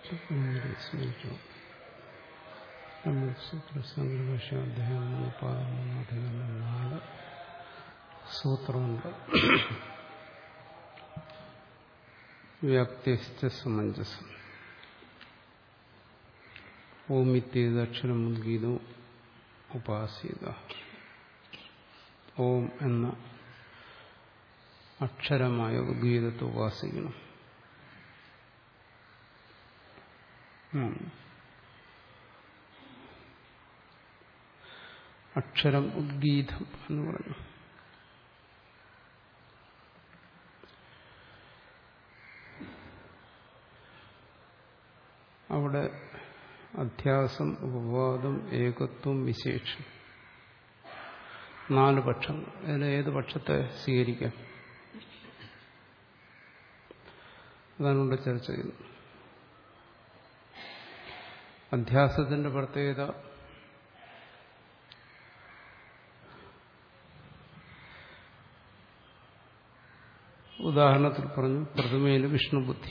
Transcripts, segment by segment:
സ്മരിച്ചു സൂത്രസംഘർഷാധ്യായം മൂന്ന് മൂന്നാധികരണം നാല് സൂത്രമുണ്ട് വ്യാപ്തിസ്ഥ സമഞ്ജസം ഓമിത്യേത് അക്ഷരം ഉദ്ഗീതോ ഉപാസീത ഓം എന്ന അക്ഷരമായ ഉദ്ഗീതത്തെ ഉപാസിക്കണം അക്ഷരം ഉദ്ഗീതം എന്ന് പറഞ്ഞു അവിടെ അധ്യാസം ഉപവാദം ഏകത്വം വിശേഷം നാല് പക്ഷങ്ങൾ അതിൽ ഏത് പക്ഷത്തെ സ്വീകരിക്കാം അതാണ് ഇവിടെ ചർച്ച ചെയ്യുന്നത് അധ്യാസത്തിന്റെ പ്രത്യേകത ഉദാഹരണത്തിൽ പറഞ്ഞു പ്രതിമയിൽ വിഷ്ണുബുദ്ധി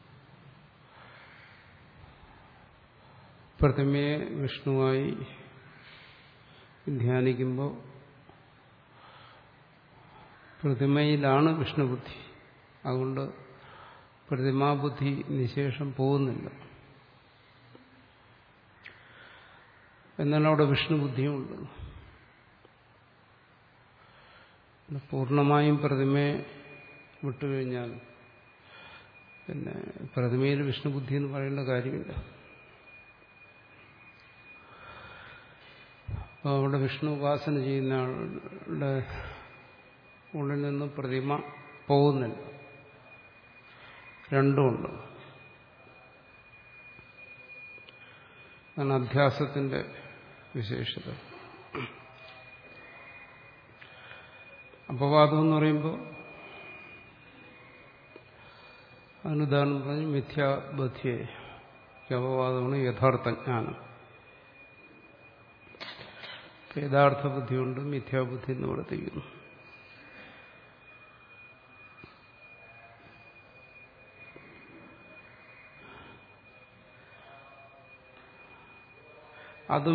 പ്രതിമയെ വിഷ്ണുവായി ധ്യാനിക്കുമ്പോൾ പ്രതിമയിലാണ് വിഷ്ണുബുദ്ധി അതുകൊണ്ട് പ്രതിമാബുദ്ധി നിശേഷം പോകുന്നില്ല എന്നാൽ അവിടെ വിഷ്ണുബുദ്ധിയുമുണ്ട് പൂർണ്ണമായും പ്രതിമയെ വിട്ടുകഴിഞ്ഞാൽ പിന്നെ പ്രതിമയിൽ വിഷ്ണുബുദ്ധി എന്ന് പറയേണ്ട കാര്യമില്ല അപ്പോൾ അവിടെ വിഷ്ണു ഉപാസന ചെയ്യുന്ന ആളുടെ ഉള്ളിൽ നിന്ന് പ്രതിമ പോകുന്നില്ല രണ്ടുമുണ്ട് അതാണ് അധ്യാസത്തിന്റെ വിശേഷത അപവാദം എന്ന് പറയുമ്പോൾ അതിനുദാഹരണം പറഞ്ഞു മിഥ്യാബുദ്ധിയെ അപവാദമാണ് യഥാർത്ഥ ജ്ഞാനം യഥാർത്ഥ ബുദ്ധിയുണ്ട് മിഥ്യാബുദ്ധി എന്ന് പ്രവർത്തിക്കുന്നു അതും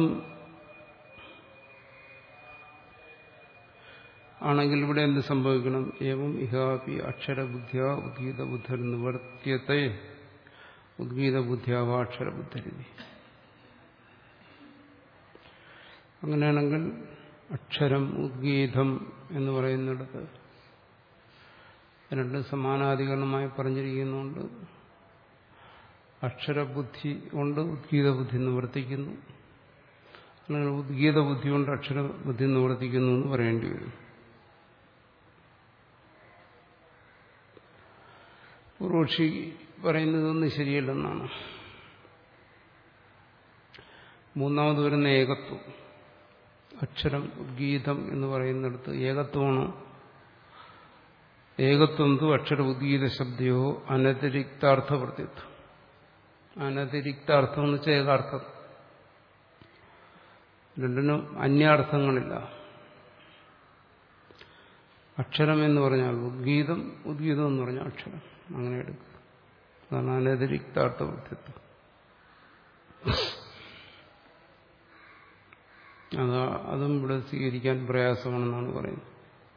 ആണെങ്കിൽ ഇവിടെ എന്ത് സംഭവിക്കണം ഏവം ഇഹാപി അക്ഷരബുദ്ധിയ ഉദ്ഗീത ബുദ്ധർ നിവർത്തിയത്തെ ഉദ്ഗീത ബുദ്ധിയാവ അക്ഷരബുദ്ധരി അങ്ങനെയാണെങ്കിൽ അക്ഷരം ഉദ്ഗീതം എന്ന് പറയുന്നിടത്ത് രണ്ട് സമാനാധികരണമായി പറഞ്ഞിരിക്കുന്നുണ്ട് അക്ഷരബുദ്ധി കൊണ്ട് ഉദ്ഗീത ബുദ്ധി നിവർത്തിക്കുന്നു അല്ലെങ്കിൽ ഉദ്ഗീത ബുദ്ധി കൊണ്ട് അക്ഷരബുദ്ധി നിവർത്തിക്കുന്നു എന്ന് പറയേണ്ടി വരും പൂർവക്ഷി പറയുന്നതൊന്നും ശരിയല്ലെന്നാണ് മൂന്നാമത് വരുന്ന ഏകത്വം അക്ഷരം ഉദ്ഗീതം എന്ന് പറയുന്നിടത്ത് ഏകത്വമാണോ ഏകത്വം തു അക്ഷര ഉദ്ഗീത ശബ്ദയോ അനതിരിക്താർത്ഥപ്രത്യത്വം അനതിരിക്താർത്ഥം എന്ന് വെച്ചാൽ ഏകാർത്ഥം രണ്ടിനും അന്യാർത്ഥങ്ങളില്ല അക്ഷരം എന്ന് പറഞ്ഞാൽ ഉദ്ഗീതം ഉദ്ഗീതം എന്ന് പറഞ്ഞാൽ അക്ഷരം അങ്ങനെ എടുക്കുക അതാണ് അനതിരിക്താർത്ഥവൃത്തിത്വം അത് അതും ഇവിടെ സ്വീകരിക്കാൻ പ്രയാസമാണെന്നാണ് പറയുന്നത്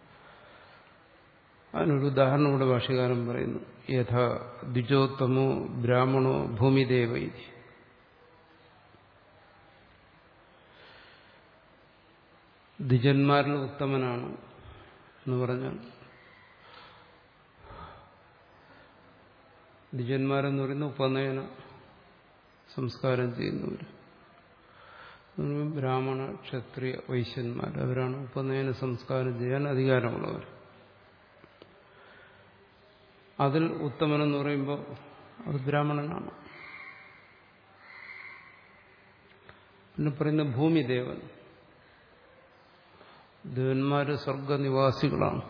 അതിനൊരു ഉദാഹരണം ഇവിടെ ഭാഷകാരൻ പറയുന്നു യഥ ദ്വിജോത്തമോ ബ്രാഹ്മണോ ഭൂമിദേവ ഇതി ദ്വിജന്മാരിൽ ഉത്തമനാണ് എന്ന് പറഞ്ഞാൽ ദ്വിജന്മാരെന്ന് പറയുന്ന ഉപനയന സംസ്കാരം ചെയ്യുന്നവർ ബ്രാഹ്മണ ക്ഷത്രിയ വൈശ്യന്മാർ അവരാണ് ഉപനയന സംസ്കാരം ചെയ്യാൻ അധികാരമുള്ളവർ അതിൽ ഉത്തമനെന്ന് പറയുമ്പോൾ അത് ബ്രാഹ്മണനാണ് പിന്നെ പറയുന്ന ഭൂമിദേവൻ ദേവന്മാര് സ്വർഗനിവാസികളാണ്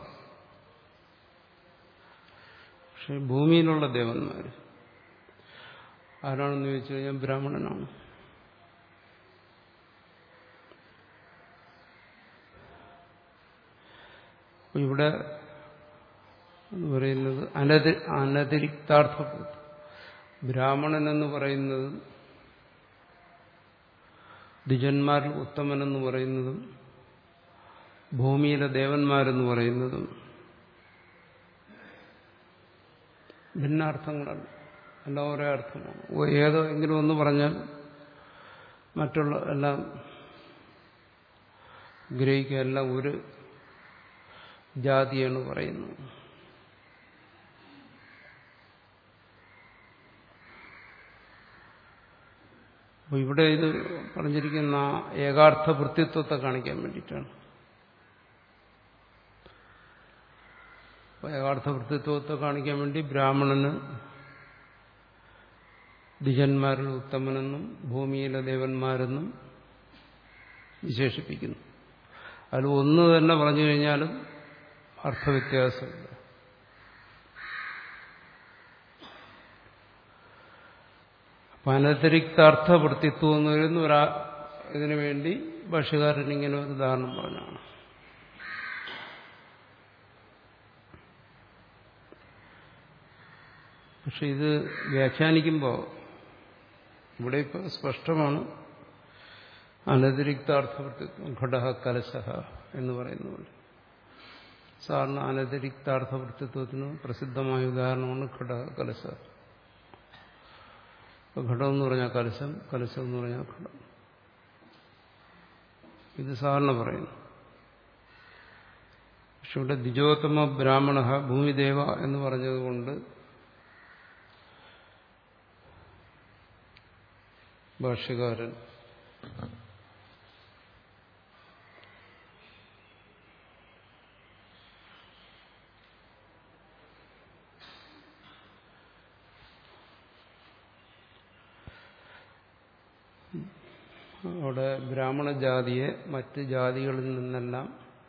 പക്ഷെ ഭൂമിയിലുള്ള ദേവന്മാർ ആരാണെന്ന് ചോദിച്ചു കഴിഞ്ഞാൽ ബ്രാഹ്മണനാണ് ഇവിടെ എന്ന് പറയുന്നത് അനതി അനതിരിക്താർത്ഥ ബ്രാഹ്മണൻ എന്ന് പറയുന്നതും ദ്വിജന്മാരിൽ ഉത്തമനെന്ന് പറയുന്നതും ഭൂമിയിലെ ദേവന്മാരെന്ന് പറയുന്നതും ഭിന്നാർത്ഥങ്ങളല്ല എല്ലാം ഒരേ അർത്ഥമാണ് ഏതോ എങ്കിലും ഒന്ന് പറഞ്ഞാൽ മറ്റുള്ള എല്ലാം ഗ്രഹിക്കുക എല്ലാം ഒരു ജാതിയാണ് പറയുന്നത് അപ്പൊ ഇവിടെ ഇത് പറഞ്ഞിരിക്കുന്ന ഏകാർത്ഥ വൃത്തിത്വത്തെ കാണിക്കാൻ വേണ്ടിയിട്ടാണ് ഏകാർത്ഥ വൃത്തിത്വത്തെ കാണിക്കാൻ വേണ്ടി ബ്രാഹ്മണന് ദ്വിജന്മാരിൽ ഉത്തമനെന്നും ഭൂമിയിലെ ദേവന്മാരെന്നും വിശേഷിപ്പിക്കുന്നു അതിൽ ഒന്ന് തന്നെ പറഞ്ഞു കഴിഞ്ഞാലും അർത്ഥവ്യത്യാസമില്ല അപ്പൊ അനതിരിക്താർത്ഥവൃത്തിത്വം എന്ന് പറയുന്ന ഒരാ ഇതിനു വേണ്ടി ഭാഷകാരൻ ഇങ്ങനെ ഒരു ഉദാഹരണം പറഞ്ഞാണ് പക്ഷെ ഇത് വ്യാഖ്യാനിക്കുമ്പോൾ ഇവിടെ ഇപ്പോൾ സ്പഷ്ടമാണ് അനതിരിക്താർത്ഥവൃത്തിത്വം ഘടക കലശ എന്ന് പറയുന്നുണ്ട് സാറിന് അനതിരിക്താർത്ഥവൃത്തിത്വത്തിന് പ്രസിദ്ധമായ ഉദാഹരണമാണ് ഘടക കലശ ഘടം എന്ന് പറഞ്ഞാൽ കലശം കലശം എന്ന് പറഞ്ഞാൽ ഘടം ഇത് സാറിന് പറയുന്നു പക്ഷെ ഇവിടെ ദ്വിജോത്തമ ബ്രാഹ്മണ ഭൂമിദേവ എന്ന് പറഞ്ഞതുകൊണ്ട് ഭാഷ്യകാരൻ അവിടെ ബ്രാഹ്മണ ജാതിയെ മറ്റ് ജാതികളിൽ നിന്നെല്ലാം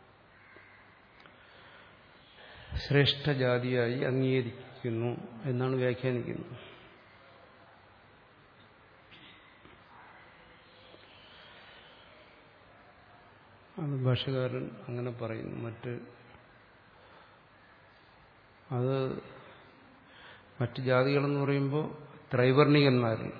ശ്രേഷ്ഠജാതിയായി അംഗീകരിക്കുന്നു എന്നാണ് വ്യാഖ്യാനിക്കുന്നത് അത് ഭാഷകാരൻ അങ്ങനെ പറയുന്നു മറ്റ് അത് മറ്റ് ജാതികളെന്ന് പറയുമ്പോൾ ത്രൈവർണികന്മാരിൽ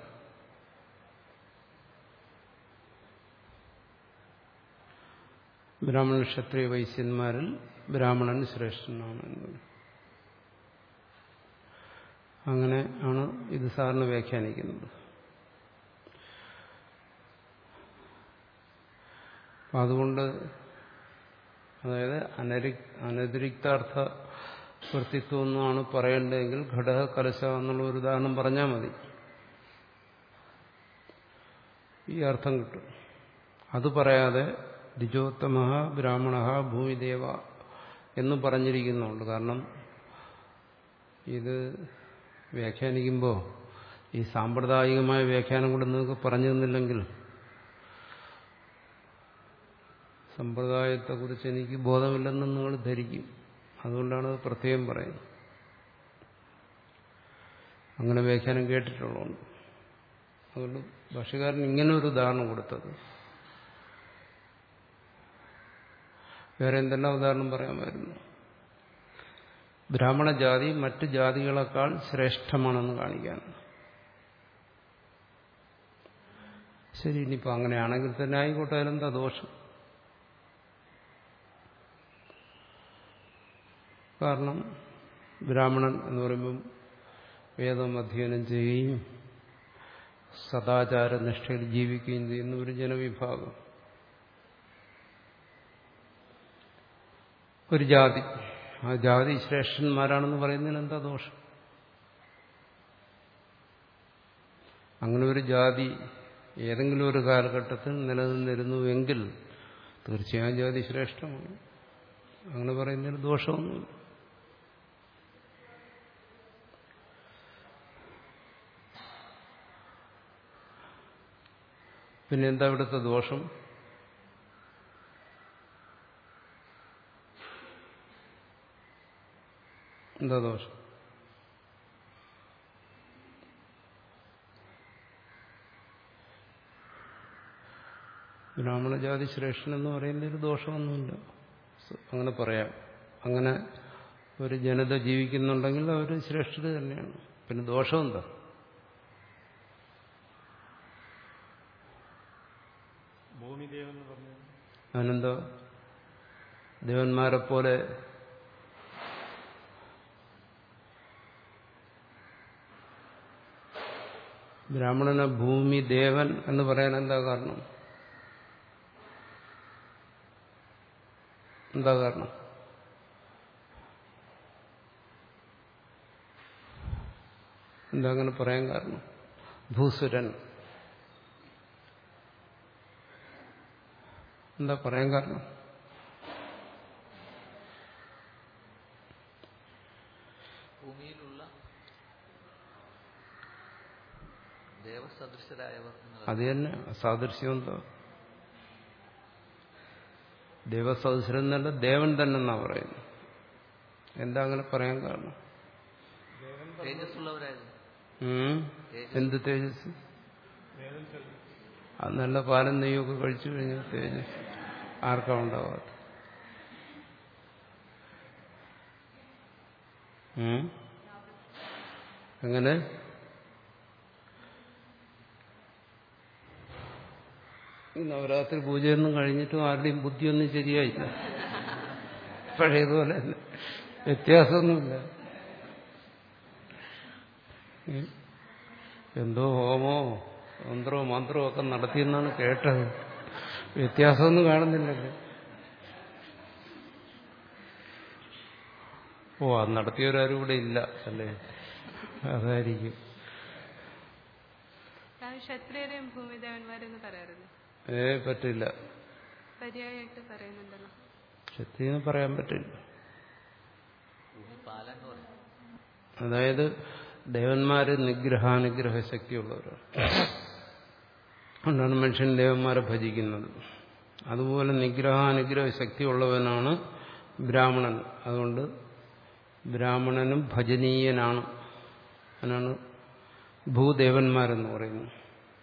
ബ്രാഹ്മണ ക്ഷത്രിയ വൈശ്യന്മാരിൽ ബ്രാഹ്മണൻ ശ്രേഷ്ഠനാണ് എന്നത് അങ്ങനെ ആണ് ഇത് സാറിന് വ്യാഖ്യാനിക്കുന്നത് അതുകൊണ്ട് അതായത് അനരി അനതിരിക്താർത്ഥ വൃത്തിത്വം എന്നാണ് പറയേണ്ടതെങ്കിൽ ഘടക കലശ എന്നുള്ള ഒരു ഉദാഹരണം പറഞ്ഞാൽ മതി ഈ അർത്ഥം കിട്ടും അത് പറയാതെ ദ്വിജോത്തമ ബ്രാഹ്മണ ഭൂമിദേവ എന്ന് പറഞ്ഞിരിക്കുന്നുണ്ട് കാരണം ഇത് വ്യാഖ്യാനിക്കുമ്പോൾ ഈ സാമ്പ്രദായികമായ വ്യാഖ്യാനം കൂടെ നിങ്ങൾക്ക് പറഞ്ഞു തന്നില്ലെങ്കിൽ സമ്പ്രദായത്തെക്കുറിച്ച് എനിക്ക് ബോധമില്ലെന്ന് നിങ്ങൾ ധരിക്കും അതുകൊണ്ടാണ് അത് പ്രത്യേകം പറയുന്നത് അങ്ങനെ വ്യാഖ്യാനം കേട്ടിട്ടുള്ളതുകൊണ്ട് അതുകൊണ്ട് ഭാഷകാരൻ ഇങ്ങനെ ഒരു ഉദാഹരണം കൊടുത്തത് വേറെ എന്തെല്ലാം ഉദാഹരണം പറയാമായിരുന്നു ബ്രാഹ്മണ ജാതി മറ്റ് ജാതികളെക്കാൾ ശ്രേഷ്ഠമാണെന്ന് കാണിക്കാൻ ശരി ഇനിയിപ്പോൾ അങ്ങനെയാണെങ്കിൽ തന്നെ ആയിക്കോട്ടെ അതിലെന്താ ദോഷം കാരണം ബ്രാഹ്മണൻ എന്ന് പറയുമ്പം വേദം അധ്യയനം ചെയ്യുകയും സദാചാര നിഷ്ഠയിൽ ജീവിക്കുകയും ചെയ്യുന്ന ഒരു ജനവിഭാഗം ഒരു ജാതി ആ ജാതി ശ്രേഷ്ഠന്മാരാണെന്ന് പറയുന്നതിന് എന്താ ദോഷം അങ്ങനെ ഒരു ജാതി ഏതെങ്കിലും ഒരു കാലഘട്ടത്തിൽ നിലനിന്നിരുന്നുവെങ്കിൽ തീർച്ചയായും ജാതി ശ്രേഷ്ഠമാണ് അങ്ങനെ പറയുന്നതിന് ദോഷമൊന്നുമില്ല പിന്നെ എന്താ ഇവിടുത്തെ ദോഷം എന്താ ദോഷം ബ്രാഹ്മണജാതി ശ്രേഷ്ഠൻ എന്ന് പറയുന്നതിൽ ദോഷമൊന്നുമില്ല അങ്ങനെ പറയാം അങ്ങനെ ഒരു ജനത ജീവിക്കുന്നുണ്ടെങ്കിൽ അവർ ശ്രേഷ്ഠത തന്നെയാണ് പിന്നെ ദോഷം എന്താ ഭൂമിദേവൻ എന്ന് പറഞ്ഞു അതിനെന്തോ ദേവന്മാരെ പോലെ ബ്രാഹ്മണനെ ഭൂമി ദേവൻ എന്ന് പറയാൻ എന്താ കാരണം എന്താ കാരണം എന്താ അങ്ങനെ പറയാൻ കാരണം ഭൂസുരൻ എന്താ പറയാൻ കാരണം ഭൂമിയിലുള്ള ദേവസദൃശരായവർ എന്നുള്ളത് അത് തന്നെ അസാദൃശ്യം എന്തോ ദേവസദൃശൻ എന്നല്ല ദേവൻ തന്നെ എന്നാ പറയുന്നത് എന്താ അങ്ങനെ പറയാൻ കാരണം തേജസ്സുള്ളവരായിരുന്നു ഉം? എന്ത് തേജസ് അത് നല്ല പാലം നെയ്യൊക്കെ കഴിച്ചു കഴിഞ്ഞാൽ തേജസ് ആർക്കാ ഉണ്ടാവാത്ത ഉം? എങ്ങനെ ഈ നവരാത്രി പൂജയൊന്നും കഴിഞ്ഞിട്ടും ആരുടെയും ബുദ്ധിയൊന്നും ശരിയായില്ല പഴയതുപോലെ തന്നെ വ്യത്യാസമൊന്നുമില്ല ഉം. എന്തോ ഹോമോ മന്ത്രമോ മന്ത്രമോ ഒക്കെ നടത്തിയെന്നാണ് കേട്ടത് വ്യത്യാസമൊന്നും കാണുന്നില്ലല്ലോ ഓ അത് നടത്തിയവരാരും ഇവിടെ ഇല്ല അല്ലേ അതായിരിക്കും ഞാൻ ക്ഷത്രിയരെയും ഭൂമിദേവന്മാരെന്ന് പറയാറില്ല ഏ പറ്റില്ല പര്യായമായിട്ട് പറയുന്നുണ്ടല്ലോ ക്ഷത്രിയെന്ന് പറയാൻ പറ്റില്ല ഭൂമി പാലെന്ന് പറഞ്ഞു അതായത് ദേവന്മാര് നിഗ്രഹാനുഗ്രഹ ശക്തിയുള്ളവരാണ് അതുകൊണ്ടാണ് മനുഷ്യൻ ദേവന്മാരെ ഭജിക്കുന്നത് അതുപോലെ നിഗ്രഹാനുഗ്രഹ ശക്തിയുള്ളവനാണ് ബ്രാഹ്മണൻ അതുകൊണ്ട് ബ്രാഹ്മണനും ഭജനീയനാണ് അതിനാണ് ഭൂദേവന്മാരെന്ന് പറയുന്നത്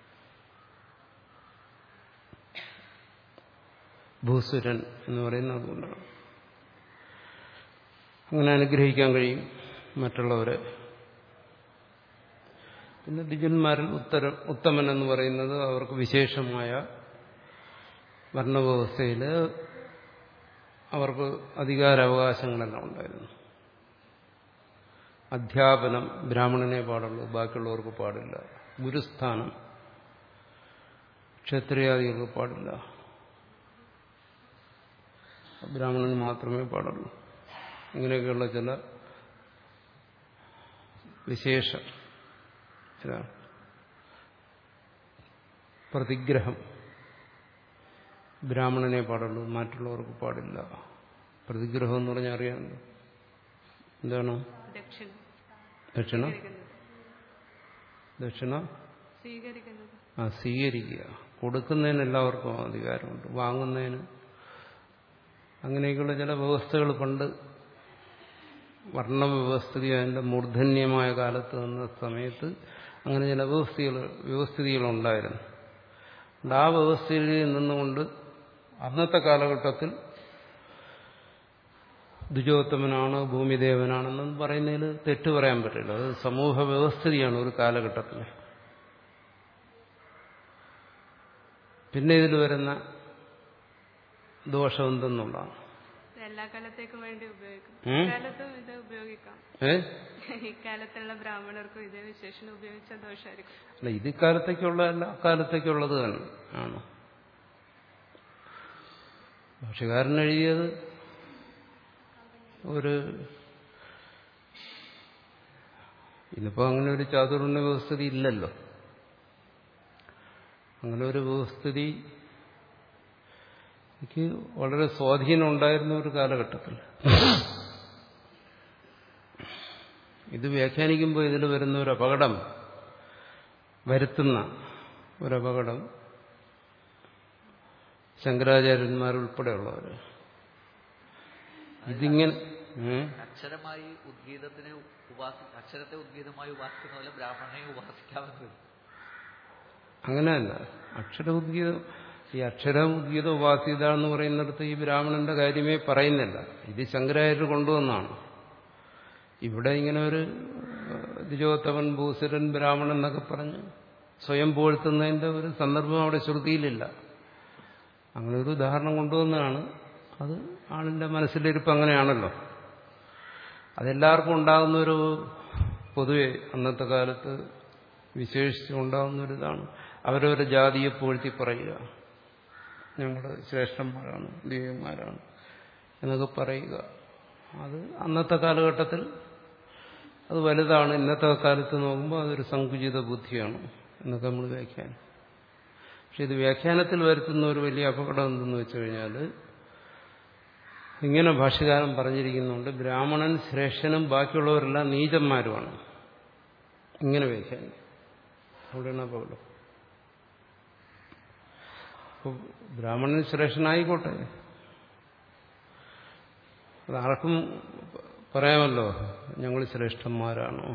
ഭൂസുരൻ എന്ന് പറയുന്നത് അതുകൊണ്ടാണ് അങ്ങനെ അനുഗ്രഹിക്കാൻ കഴിയും മറ്റുള്ളവരെ പിന്നെ ദ്വിജന്മാരിൽ ഉത്തര ഉത്തമൻ എന്ന് പറയുന്നത് അവർക്ക് വിശേഷമായ ഭരണവ്യവസ്ഥയിൽ അവർക്ക് അധികാരാവകാശങ്ങളെല്ലാം ഉണ്ടായിരുന്നു അധ്യാപനം ബ്രാഹ്മണനെ പാടുള്ളൂ ബാക്കിയുള്ളവർക്ക് പാടില്ല ഗുരുസ്ഥാനം ക്ഷത്രിയാദികൾക്ക് പാടില്ല ബ്രാഹ്മണന് മാത്രമേ പാടുള്ളൂ ഇങ്ങനെയൊക്കെയുള്ള ചില വിശേഷ ഇതാണ് പ്രതിഗ്രഹം ബ്രാഹ്മണനെ പാടുള്ളൂ മറ്റുള്ളവർക്ക് പാടില്ല പ്രതിഗ്രഹം എന്ന് പറഞ്ഞാൽ അറിയാമല്ലോ എന്താണ് ദക്ഷിണ ദക്ഷിണ സ്വീകരിക്കുന്നത് ദക്ഷിണ സ്വീകരിക്കുന്നത് ആ സ്വീകരിക്കുക കൊടുക്കുന്നതിന് എല്ലാവർക്കും അധികാരമുണ്ട് വാങ്ങുന്നതിന് അങ്ങനെയൊക്കെയുള്ള ചില വ്യവസ്ഥകൾ പണ്ട് വർണ്ണവ്യവസ്ഥിതി അതിൻ്റെ മൂർധന്യമായ കാലത്ത് നിന്ന സമയത്ത് അങ്ങനെ ചില വ്യവസ്ഥകൾ വ്യവസ്ഥിതികളുണ്ടായിരുന്നു അതുകൊണ്ട് ആ വ്യവസ്ഥയിൽ നിന്നുകൊണ്ട് അന്നത്തെ കാലഘട്ടത്തിൽ ദ്വിജോത്തമനാണ് ഭൂമിദേവനാണെന്നും പറയുന്നതിൽ തെറ്റ് പറയാൻ പറ്റില്ല അത് സമൂഹ വ്യവസ്ഥിതിയാണ് ഒരു കാലഘട്ടത്തിൽ പിന്നെ ഇതിൽ വരുന്ന ദോഷം എന്തെന്നുള്ളതാണ് ഇത് എല്ലാ കാലത്തേക്കും വേണ്ടി ഉപയോഗിക്കും ഉം? കാലത്തും ഇത് ഉപയോഗിക്കാം ഏ ഇക്കാലത്തുള്ള ബ്രാഹ്മണർക്കും ഇതേ വിശേഷണം ഉപയോഗിച്ച ദോഷമായിരിക്കും അല്ല ഇത് ഇക്കാലത്തേക്കുള്ളതല്ല അക്കാലത്തേക്കുള്ളത് തന്നെ ആണ് ഭാഷകാരൻ എഴുതിയത് ഒരു ഇന്നിപ്പോ അങ്ങനെ ഒരു ചാതുർണ്യ വ്യവസ്ഥിതി ഇല്ലല്ലോ അങ്ങനെ ഒരു വ്യവസ്ഥിതി എനിക്ക് വളരെ സ്വാധീനം ഉണ്ടായിരുന്ന ഒരു കാലഘട്ടത്തിൽ ഇത് വ്യാഖ്യാനിക്കുമ്പോൾ ഇതിൽ വരുന്ന ഒരു അപകടം വരുത്തുന്ന ഒരപകടം ശങ്കരാചാര്യന്മാരുൾപ്പെടെയുള്ളവർ ഇതിങ്ങനെ ഉം. അക്ഷരമായി ഉദ്ഗീതത്തിനെ ഉപാസി അക്ഷരത്തെ ഉദ്ഗീതമായി ഉപാസിക്കുന്ന പോലെ ബ്രാഹ്മണനെ ഉപാസിക്കാമെന്ന് അങ്ങനെയല്ല അക്ഷര ഉദ്ഗീതം ഈ അക്ഷര ഉദ്ഗീത ഉപാസിത എന്ന് പറയുന്നിടത്ത് ഈ ബ്രാഹ്മണന്റെ കാര്യമേ പറയുന്നില്ല ഇത് ശങ്കരാചാര്യർ കൊണ്ടുവന്നാണ് ഇവിടെ ഇങ്ങനെ ഒരു ദ്വിജോത്തമൻ ഭൂസുരൻ ബ്രാഹ്മണൻ എന്നൊക്കെ പറഞ്ഞ് സ്വയം പുകഴ്ത്തുന്നതിന്റെ ഒരു സന്ദർഭം അവിടെ ശ്രുതിയിലില്ല അങ്ങനെ ഒരു ഉദാഹരണം കൊണ്ടുവന്നതാണ് അത് ആളിന്റെ മനസ്സിലിരിപ്പ് അങ്ങനെയാണല്ലോ അതെല്ലാവർക്കും ഉണ്ടാകുന്ന ഒരു പൊതുവെ അന്നത്തെ കാലത്ത് വിശേഷിച്ച് ഉണ്ടാകുന്ന ഒരു ഇതാണ് അവരവരുടെ ജാതിയെ പൂഴ്ത്തി പറയുക ഞങ്ങൾ ശ്രേഷ്ഠന്മാരാണ് ദിവ്യന്മാരാണ് എന്നൊക്കെ പറയുക അത് അന്നത്തെ കാലഘട്ടത്തിൽ അത് വലുതാണ് ഇന്നത്തെ കാലത്ത് നോക്കുമ്പോൾ അതൊരു സങ്കുചിത ബുദ്ധിയാണ് എന്നൊക്കെ നമ്മൾ വ്യാഖ്യാനം പക്ഷെ ഇത് വ്യാഖ്യാനത്തിൽ വരുത്തുന്ന ഒരു വലിയ അപകടം എന്തെന്ന് വെച്ചു കഴിഞ്ഞാൽ ഇങ്ങനെ ഭാഷ്യകാരൻ പറഞ്ഞിരിക്കുന്നുണ്ട് ബ്രാഹ്മണൻ ശ്രേഷ്ഠനും ബാക്കിയുള്ളവരെല്ലാം നീചന്മാരുമാണ് ഇങ്ങനെ വ്യാഖ്യാനിക്കും അവിടെയാണ് അപകടം അപ്പോൾ ബ്രാഹ്മണൻ ശ്രേഷ്ഠനായിക്കോട്ടെ അതാർക്കും പറയാമല്ലോ ഞങ്ങൾ ശ്രേഷ്ഠന്മാരാണോ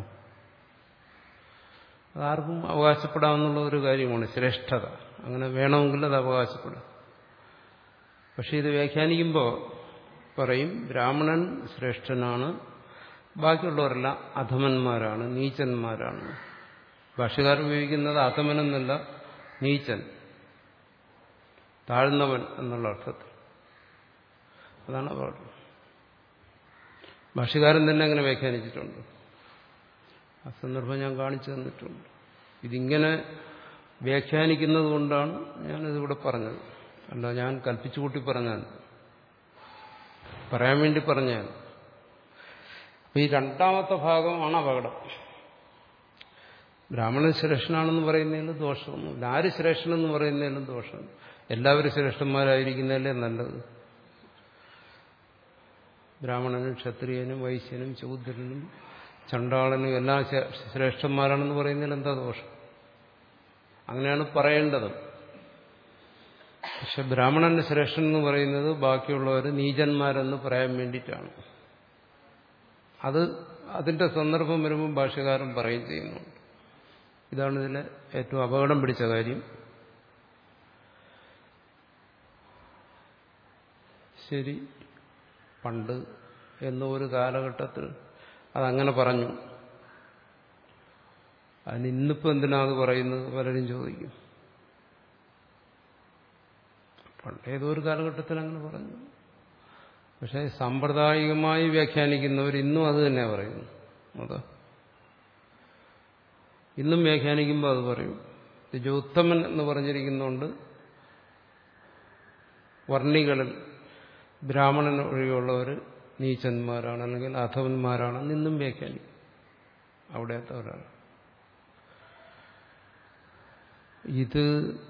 അതാർക്കും അവകാശപ്പെടാമെന്നുള്ള ഒരു കാര്യമാണ് ശ്രേഷ്ഠത അങ്ങനെ വേണമെങ്കിൽ അത് അവകാശപ്പെടാം പക്ഷെ ഇത് വ്യാഖ്യാനിക്കുമ്പോൾ പറയും ബ്രാഹ്മണൻ ശ്രേഷ്ഠനാണ് ബാക്കിയുള്ളവരെല്ലാം അധമന്മാരാണ് നീചന്മാരാണ് ഭാഷകാരൻ ഉപയോഗിക്കുന്നത് അധമനെന്നല്ല നീചൻ താഴ്ന്നവൻ എന്നുള്ള അർത്ഥത്തിൽ അതാണ് അപകടം ഭാഷകാരൻ തന്നെ അങ്ങനെ വ്യാഖ്യാനിച്ചിട്ടുണ്ട് ആ സന്ദർഭം ഞാൻ കാണിച്ചു തന്നിട്ടുണ്ട് ഇതിങ്ങനെ വ്യാഖ്യാനിക്കുന്നത് കൊണ്ടാണ് ഞാനിതിവിടെ പറഞ്ഞത് അല്ല ഞാൻ കൽപ്പിച്ചു കൂട്ടി പറഞ്ഞാൽ പറയാൻ വേണ്ടി പറഞ്ഞാൽ അപ്പൊ ഈ രണ്ടാമത്തെ ഭാഗമാണ് അപകടം ബ്രാഹ്മണൻ ശ്രേഷ്ഠനാണെന്ന് പറയുന്നതിലും ദോഷമൊന്നുമില്ല ആര് ശ്രേഷ്ഠനെന്ന് പറയുന്നതിലും ദോഷം എല്ലാവരും ശ്രേഷ്ഠന്മാരായിരിക്കുന്നതല്ലേ നല്ലത് ബ്രാഹ്മണനും ക്ഷത്രിയനും വൈശ്യനും ചൗദ്രനും ചണ്ടാളനും എല്ലാം ശ്രേഷ്ഠന്മാരാണെന്ന് പറയുന്നതിൽ എന്താ ദോഷം അങ്ങനെയാണ് പറയേണ്ടത് പക്ഷെ ബ്രാഹ്മണന്റെ ശ്രേഷ്ഠൻ എന്ന് പറയുന്നത് ബാക്കിയുള്ളവർ നീചന്മാരെന്ന് പറയാൻ വേണ്ടിയിട്ടാണ് അത് അതിന്റെ സന്ദർഭം വരുമ്പോൾ ഭാഷകാരൻ പറയുകയും ചെയ്യുന്നുണ്ട് ഇതാണ് ഇതിലെ ഏറ്റവും അപകടം പിടിച്ച കാര്യം ശരി പണ്ട് എന്ന ഒരു കാലഘട്ടത്തിൽ അതങ്ങനെ പറഞ്ഞു അതിന് ഇന്നിപ്പോൾ എന്തിനാ അത് പറയുന്നത് പലരും ചോദിക്കും പണ്ട് ഏതോ ഒരു കാലഘട്ടത്തിൽ അങ്ങനെ പറഞ്ഞു പക്ഷെ സാമ്പ്രദായികമായി വ്യാഖ്യാനിക്കുന്നവർ ഇന്നും അത് തന്നെ പറയുന്നു അത് ഇന്നും വ്യാഖ്യാനിക്കുമ്പോൾ അത് പറയും രജോത്തമൻ എന്ന് പറഞ്ഞിരിക്കുന്നുണ്ട് വർണ്ണികളിൽ ബ്രാഹ്മണൻ ഒഴികെയുള്ളവർ നീചന്മാരാണ് അല്ലെങ്കിൽ അധവന്മാരാണെന്ന് ഇന്നും വ്യാഖ്യാനിക്കും അവിടെത്തെ ഒരാൾ ഇത്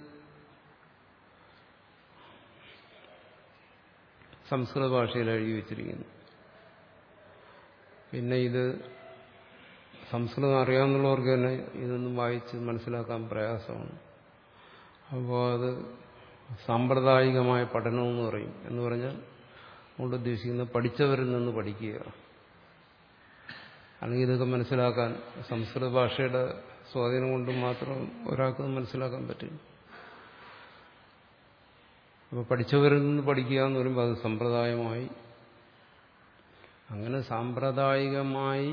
സംസ്കൃത ഭാഷയിൽ എഴുതി വച്ചിരിക്കുന്നു പിന്നെ ഇത് സംസ്കൃതം അറിയാവുന്നവർക്ക് തന്നെ ഇതൊന്നും വായിച്ച് മനസ്സിലാക്കാൻ പ്രയാസമാണ് അപ്പോൾ അത് സാമ്പ്രദായികമായ പഠനം എന്ന് പറയും എന്ന് പറഞ്ഞാൽ അതുകൊണ്ട് ഉദ്ദേശിക്കുന്ന പഠിച്ചവരിൽ നിന്ന് പഠിക്കുക അല്ലെങ്കിൽ ഇതൊക്കെ മനസ്സിലാക്കാൻ സംസ്കൃത ഭാഷയുടെ സ്വാധീനം കൊണ്ട് മാത്രം ഒരാൾക്ക് മനസ്സിലാക്കാൻ പറ്റില്ല അപ്പോൾ പഠിച്ചവരിൽ നിന്ന് പഠിക്കുക എന്ന് പറയുമ്പോൾ അത് സമ്പ്രദായമായി അങ്ങനെ സാമ്പ്രദായികമായി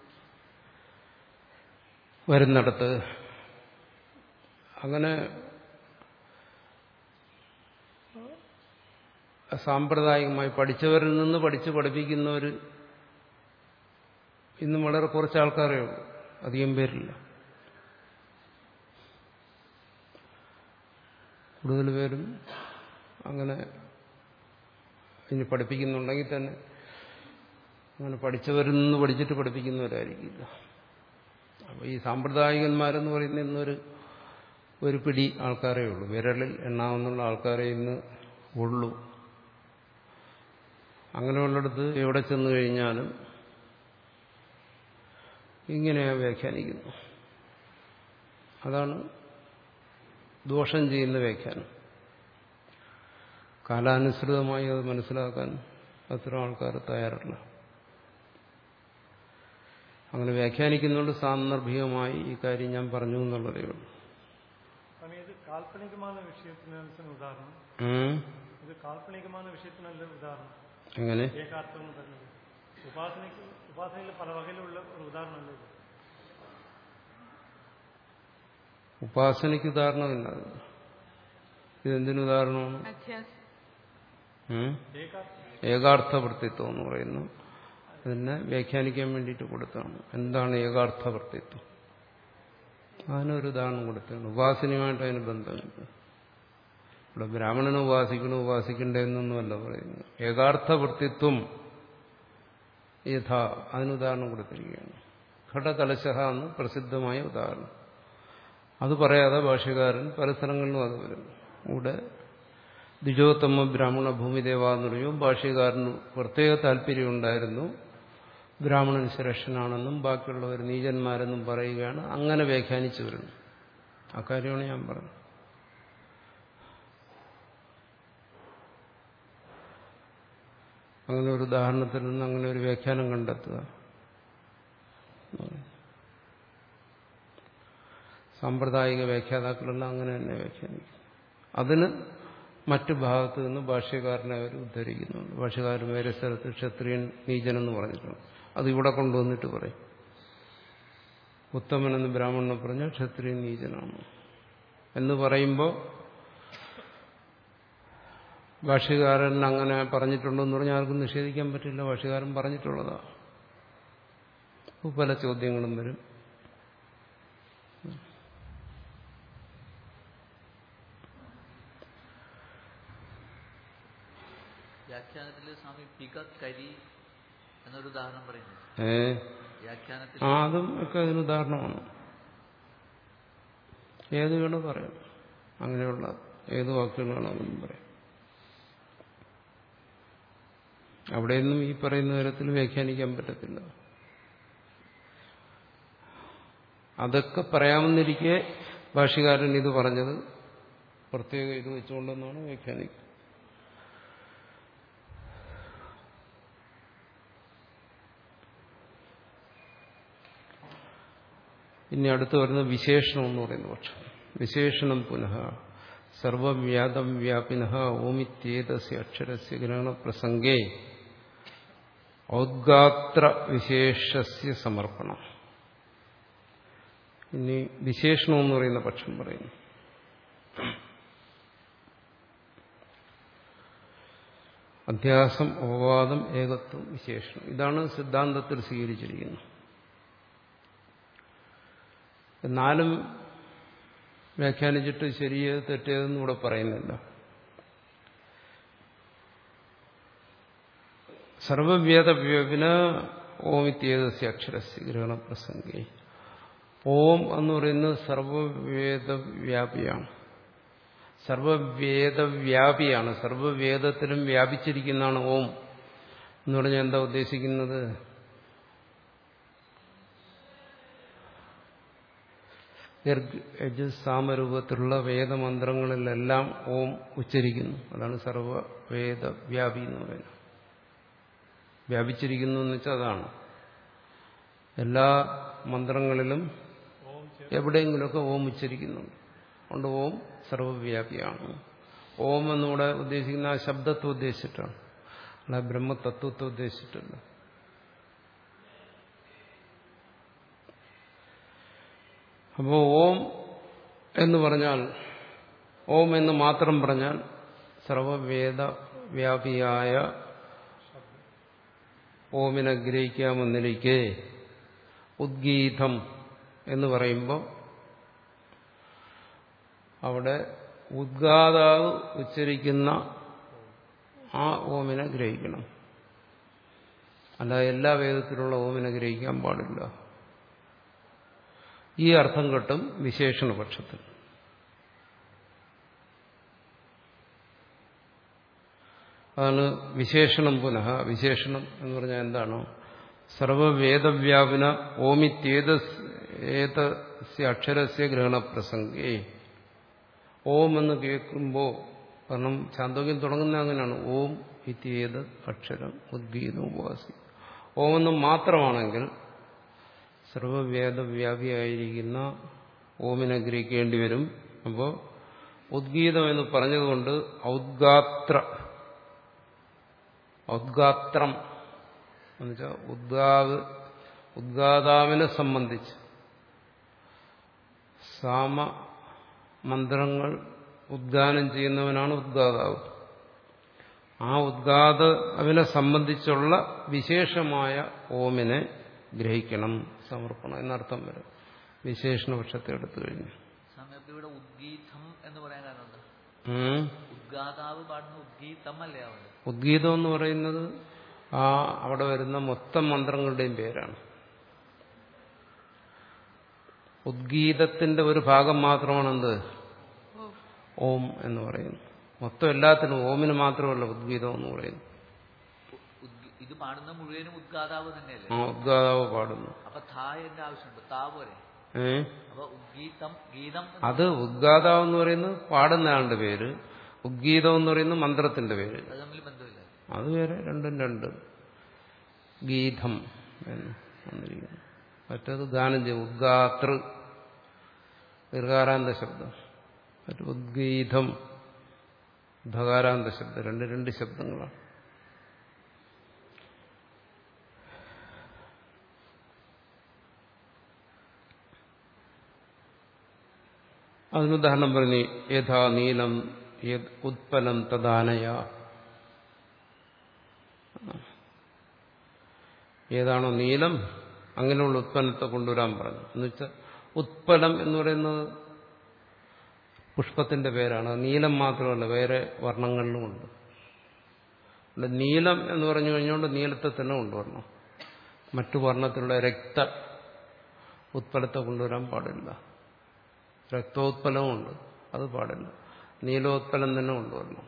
വരുന്നിടത്ത് അങ്ങനെ സാമ്പ്രദായികമായി പഠിച്ചവരിൽ നിന്ന് പഠിച്ച് പഠിപ്പിക്കുന്നവർ ഇന്നും വളരെ കുറച്ച് ആൾക്കാരേ ഉള്ളൂ അധികം പേരില്ല കൂടുതൽ പേരും അങ്ങനെ ഇനി പഠിപ്പിക്കുന്നുണ്ടെങ്കിൽ തന്നെ അങ്ങനെ പഠിച്ചവരിൽ നിന്ന് പഠിച്ചിട്ട് പഠിപ്പിക്കുന്നവരായിരിക്കില്ല അപ്പോൾ ഈ സാമ്പ്രദായികന്മാരെന്ന് പറയുന്ന ഇന്നൊരു ഒരു പിടി ആൾക്കാരേ ഉള്ളൂ വിരലിൽ എണ്ണാവുന്നുള്ള ആൾക്കാരെ ഇന്ന് ഉള്ളൂ അങ്ങനെയുള്ളിടത്ത് എവിടെ ചെന്നു കഴിഞ്ഞാലും ഇങ്ങനെയാ വ്യാഖ്യാനിക്കുന്നു അതാണ് ദോഷം ചെയ്യുന്ന വ്യാഖ്യാനം കാലാനുസൃതമായി അത് മനസ്സിലാക്കാൻ അത്ര ആൾക്കാർ തയ്യാറല്ല അങ്ങനെ വ്യാഖ്യാനിക്കുന്നുണ്ട് സാന്ദർഭികമായി ഈ കാര്യം ഞാൻ പറഞ്ഞു എന്നുള്ളതേ ഉള്ളൂ സ്വാമി ഇത് കാൽപ്പനികമായ വിഷയത്തിന് ഉദാഹരണം ഉം. ഇത് കാൽപ്പനികമായ വിഷയത്തിനല്ല ഉദാഹരണം എങ്ങനെ ഏകാർത്ഥം എന്ന് പറഞ്ഞത് ഉപാസനയ്ക്ക് ഉപാസനയിൽ പല വകയിലുള്ള ഒരു ഉദാഹരണമല്ലേ ഇത് ഉപാസനയ്ക്ക് ഉദാഹരണമില്ല അത്. ഇതെന്തിനു ഉദാഹരണമാണ് അധ്യാസം ഉം? ഏകാ ഏകാർത്ഥവൃത്തിത്വം എന്ന് പറയുന്നു അതിനെ വ്യാഖ്യാനിക്കാൻ വേണ്ടിയിട്ട് കൊടുത്താണ് എന്താണ് ഏകാർത്ഥവൃത്തിത്വം അതിനൊരു ഉദാഹരണം കൊടുത്താണ് ഉപാസനയുമായിട്ട് അതിന് ബന്ധമില്ല ഇവിടെ ബ്രാഹ്മണനെ ഉപാസിക്കണം ഉപാസിക്കണ്ടെന്നൊന്നുമല്ല പറയുന്നത് ഏകാർത്ഥവൃത്തിത്വം യഥാ അതിന് ഉദാഹരണം കൊടുത്തിരിക്കുകയാണ് ഘടകലശഹ എന്ന് പ്രസിദ്ധമായ ഉദാഹരണം അത് പറയാതെ ഭാഷ്യകാരൻ പല സ്ഥലങ്ങളിലും അത് വരുന്നു ഇവിടെ ദ്വിജോത്തമ ബ്രാഹ്മണ ഭൂമിദേവ എന്ന് പറയുമ്പോൾ ഭാഷ്യകാരന് പ്രത്യേക താല്പര്യമുണ്ടായിരുന്നു ബ്രാഹ്മണൻ ശ്രേഷ്ഠനാണെന്നും ബാക്കിയുള്ളവർ നീചന്മാരെന്നും പറയുകയാണ് അങ്ങനെ വ്യാഖ്യാനിച്ചു വരുന്നു അക്കാര്യമാണ് ഞാൻ പറഞ്ഞത് അങ്ങനെ ഒരു ഉദാഹരണത്തിൽ നിന്ന് അങ്ങനെ ഒരു വ്യാഖ്യാനം കണ്ടെത്തുക സാമ്പ്രദായിക വ്യാഖ്യാതാക്കളെല്ലാം അങ്ങനെ തന്നെ വ്യാഖ്യാനിക്കും അതിന് മറ്റു ഭാഗത്ത് നിന്ന് ഭാഷ്യക്കാരനെ അവർ ഉദ്ധരിക്കുന്നുണ്ട് ഭാഷ്യക്കാരൻ വേറെ സ്ഥലത്ത് ക്ഷത്രിയൻ നീചനെന്ന് പറഞ്ഞിട്ടുണ്ട് അത് ഇവിടെ കൊണ്ടുവന്നിട്ട് പറയും ഉത്തമനെന്ന് ബ്രാഹ്മണനെ പറഞ്ഞാൽ ക്ഷത്രിയൻ നീചനാണ് എന്ന് പറയുമ്പോൾ ഭാഷ്യകാരൻ അങ്ങനെ പറഞ്ഞിട്ടുണ്ടെന്ന് പറഞ്ഞാൽ ആർക്കും നിഷേധിക്കാൻ പറ്റില്ല ഭാഷ്യകാരൻ പറഞ്ഞിട്ടുള്ളതാ അപ്പോൾ പല ചോദ്യങ്ങളും വരും വ്യാഖ്യാനത്തിൽ സ്വാമി പിക കരി എന്നൊരു ഉദാഹരണം പറയുന്നു ഏ വ്യാഖ്യാനത്തിൽ ആ അതും ഒക്കെ അതിന് ഉദാഹരണമാണ് ഏത് വേണം പറയാം അങ്ങനെയുള്ള ഏത് വാക്കുകൾ വേണമെന്നും പറയാം അവിടെയൊന്നും ഈ പറയുന്ന തരത്തിൽ വ്യാഖ്യാനിക്കാൻ പറ്റത്തില്ല അതൊക്കെ പറയാമെന്നിരിക്കെ ഭാഷ്യകാരൻ ഇത് പറഞ്ഞത് പ്രത്യേക ഇത് വെച്ചുകൊണ്ടെന്നാണ് വ്യാഖ്യാനിക്കുന്നത് ഇനി അടുത്ത് വരുന്ന വിശേഷണം എന്ന് പറയുന്ന പക്ഷം വിശേഷണം പുനഃ സർവവ്യാതം വ്യാപിന ഓമിത്യേതസ്യ അക്ഷരസ്യ ഗ്രഹണ പ്രസംഗേ ഔദ്ഗാത്ര വിശേഷസ്യ സമർപ്പണം ഇനി വിശേഷണം എന്ന് പറയുന്ന പക്ഷം പറയുന്നു അധ്യാസം അപവാദം ഏകത്വം വിശേഷണം ഇതാണ് സിദ്ധാന്തത്തിൽ സ്വീകരിച്ചിരിക്കുന്നത് നാലും വ്യാഖ്യാനിച്ചിട്ട് ശരിയേത് തെറ്റേതെന്ന് ഇവിടെ പറയുന്നില്ല സർവവേദവ്യവിന ഓമിത്യേതസ്യ അക്ഷരസ്യ ഗ്രഹണ പ്രസംഗി ഓം എന്ന് പറയുന്നത് സർവവേദവ്യാപിയാണ് സർവവേദവ്യാപിയാണ് സർവവേദത്തിലും വ്യാപിച്ചിരിക്കുന്നതാണ് ഓം എന്ന് പറഞ്ഞാൽ എന്താ ഉദ്ദേശിക്കുന്നത് സാമരൂപത്തിലുള്ള വേദമന്ത്രങ്ങളിലെല്ലാം ഓം ഉച്ചരിക്കുന്നു അതാണ് സർവവേദ വ്യാപി എന്ന് പറയുന്നത് വ്യാപിച്ചിരിക്കുന്നു എന്ന് വെച്ചാൽ അതാണ് എല്ലാ മന്ത്രങ്ങളിലും എവിടെയെങ്കിലുമൊക്കെ ഓം ഉച്ചരിക്കുന്നുണ്ട് അതുകൊണ്ട് ഓം സർവവ്യാപിയാണ് ഓം എന്നിവിടെ ഉദ്ദേശിക്കുന്ന ആ ശബ്ദത്തെ ഉദ്ദേശിച്ചിട്ടാണ് അല്ല ബ്രഹ്മതത്വത്തെ ഉദ്ദേശിച്ചിട്ടല്ല അപ്പോൾ ഓം എന്ന് പറഞ്ഞാൽ ഓം എന്ന് മാത്രം പറഞ്ഞാൽ സർവവേദ വ്യാപിയായ ഓമിനെ ഗ്രഹിക്കാമെന്നിരിക്കെ ഉദ്ഗീതം എന്ന് പറയുമ്പോൾ അവിടെ ഉദ്ഗാതാവ് ഉച്ചരിക്കുന്ന ആ ഓമിനെ ഗ്രഹിക്കണം അല്ല എല്ലാ വേദത്തിലുള്ള ഓമിനെ ഗ്രഹിക്കാൻ പാടില്ല ഈ അർത്ഥം കിട്ടും വിശേഷണ പക്ഷത്തിൽ അതാണ് വിശേഷണം പുനഃ വിശേഷണം എന്ന് പറഞ്ഞാൽ എന്താണ് സർവവേദവ്യാപിന ഓമിത്യേത അക്ഷരസ്യ ഗ്രഹണപ്രസംഗേ ഓം എന്ന് കേൾക്കുമ്പോൾ കാരണം ചാന്തോക്യം തുടങ്ങുന്ന അങ്ങനെയാണ് ഓം ഇത്യേത് അക്ഷരം ഉദ്ഗീതം ഉപാസി ഓം എന്ന് മാത്രമാണെങ്കിൽ സർവവേദവ്യാപിയായിരിക്കുന്ന ഓമിനെ ഗ്രഹിക്കേണ്ടി വരും അപ്പോൾ ഉദ്ഗീതം എന്ന് പറഞ്ഞതുകൊണ്ട് ഔദ്ഗാത്ര ഔദ്ഗാത്രം എന്നുവെച്ചാൽ ഉദ്ഗാവ് ഉദ്ഗാതാവിനെ സംബന്ധിച്ച് സാമ മന്ത്രങ്ങൾ ഉദ്ഗാനം ചെയ്യുന്നവനാണ് ഉദ്ഗാതാവ് ആ ഉദ്ഗാതാവിനെ സംബന്ധിച്ചുള്ള വിശേഷമായ ഓമിനെ ഗ്രഹിക്കണം സമർപ്പണം എന്നർത്ഥം വരും വിശേഷണപക്ഷത്തെ എടുത്തു കഴിഞ്ഞു സമയത്ത് ഇവിടെ ഉദ്ഗീതം എന്ന് പറയാൻ കാരണം എന്താ ഉം. ഉദ്ഗാതാവ് പാടുന്ന ഉദ്ഗീതം അല്ലേ അവിടെ ഉദ്ഗീതം എന്ന് പറയുന്നത് ആ അവിടെ വരുന്ന മൊത്തം മന്ത്രങ്ങളുടെയും പേരാണ് ഉദ്ഗീതത്തിന്റെ ഒരു ഭാഗം മാത്രമാണ് എന്ത് ഓം എന്ന് പറയുന്നത് മൊത്തം എല്ലാത്തിനും ഓമിന് മാത്രമല്ല ഉദ്ഗീതം എന്ന് പറയുന്നു ഉദ്ഗീ- ഇത് പാടുന്ന മുഴുവനും ഉദ്ഗാതാവ് തന്നെയല്ലേ ആ ഉദ്ഗാതാവ് പാടുന്നു അപ്പൊ തായന്റെ ആവശ്യമുണ്ട് താ പോരെ ഏ അപ്പൊ ഉദ്ഗീതം ഗീതം എന്ന് അത് ഉദ്ഗാതാവ് എന്ന് പറയുന്നത് പാടുന്ന ആളുടെ പേര് ഉദ്ഗീതം എന്ന് പറയുന്നത് മന്ത്രത്തിന്റെ പേര് അത് തമ്മിൽ ബന്ധമില്ല അത് വേറെ രണ്ടും രണ്ട് ഗീതം എന്ന് വന്നിരിക്കുന്നു മറ്റേത് ഗാനം ചെയ്യും ഉദ്ഗാതൃ ദീർഘാരാന്ത ശബ്ദം മറ്റു ഉദ്ഗീതം ധകാരാന്ത ശബ്ദം രണ്ട് രണ്ട് ശബ്ദങ്ങളാണ് അതിനുദാഹരണം പറഞ്ഞു യഥാ നീലം യത് ഉത്പലം തദാനയ ഏതാണോ നീലം അങ്ങനെയുള്ള ഉത്പന്നത്തെ കൊണ്ടുവരാൻ പറഞ്ഞു എന്നുവെച്ചാൽ ഉത്പലം എന്ന് പറയുന്നത് പുഷ്പത്തിന്റെ പേരാണ് അത് നീലം മാത്രമല്ല വേറെ വർണ്ണങ്ങളിലുമുണ്ട് ഇവിടെ നീലം എന്ന് പറഞ്ഞു കഴിഞ്ഞുകൊണ്ട് നീലത്തെ തന്നെ കൊണ്ടുവരണം മറ്റു വർണ്ണത്തിലുള്ള രക്ത ഉത്പലത്തെ കൊണ്ടുവരാൻ പാടില്ല രക്തോത്പലമുണ്ട് അത് പാടില്ല നീലോത്പലം തന്നെ കൊണ്ടുവരണം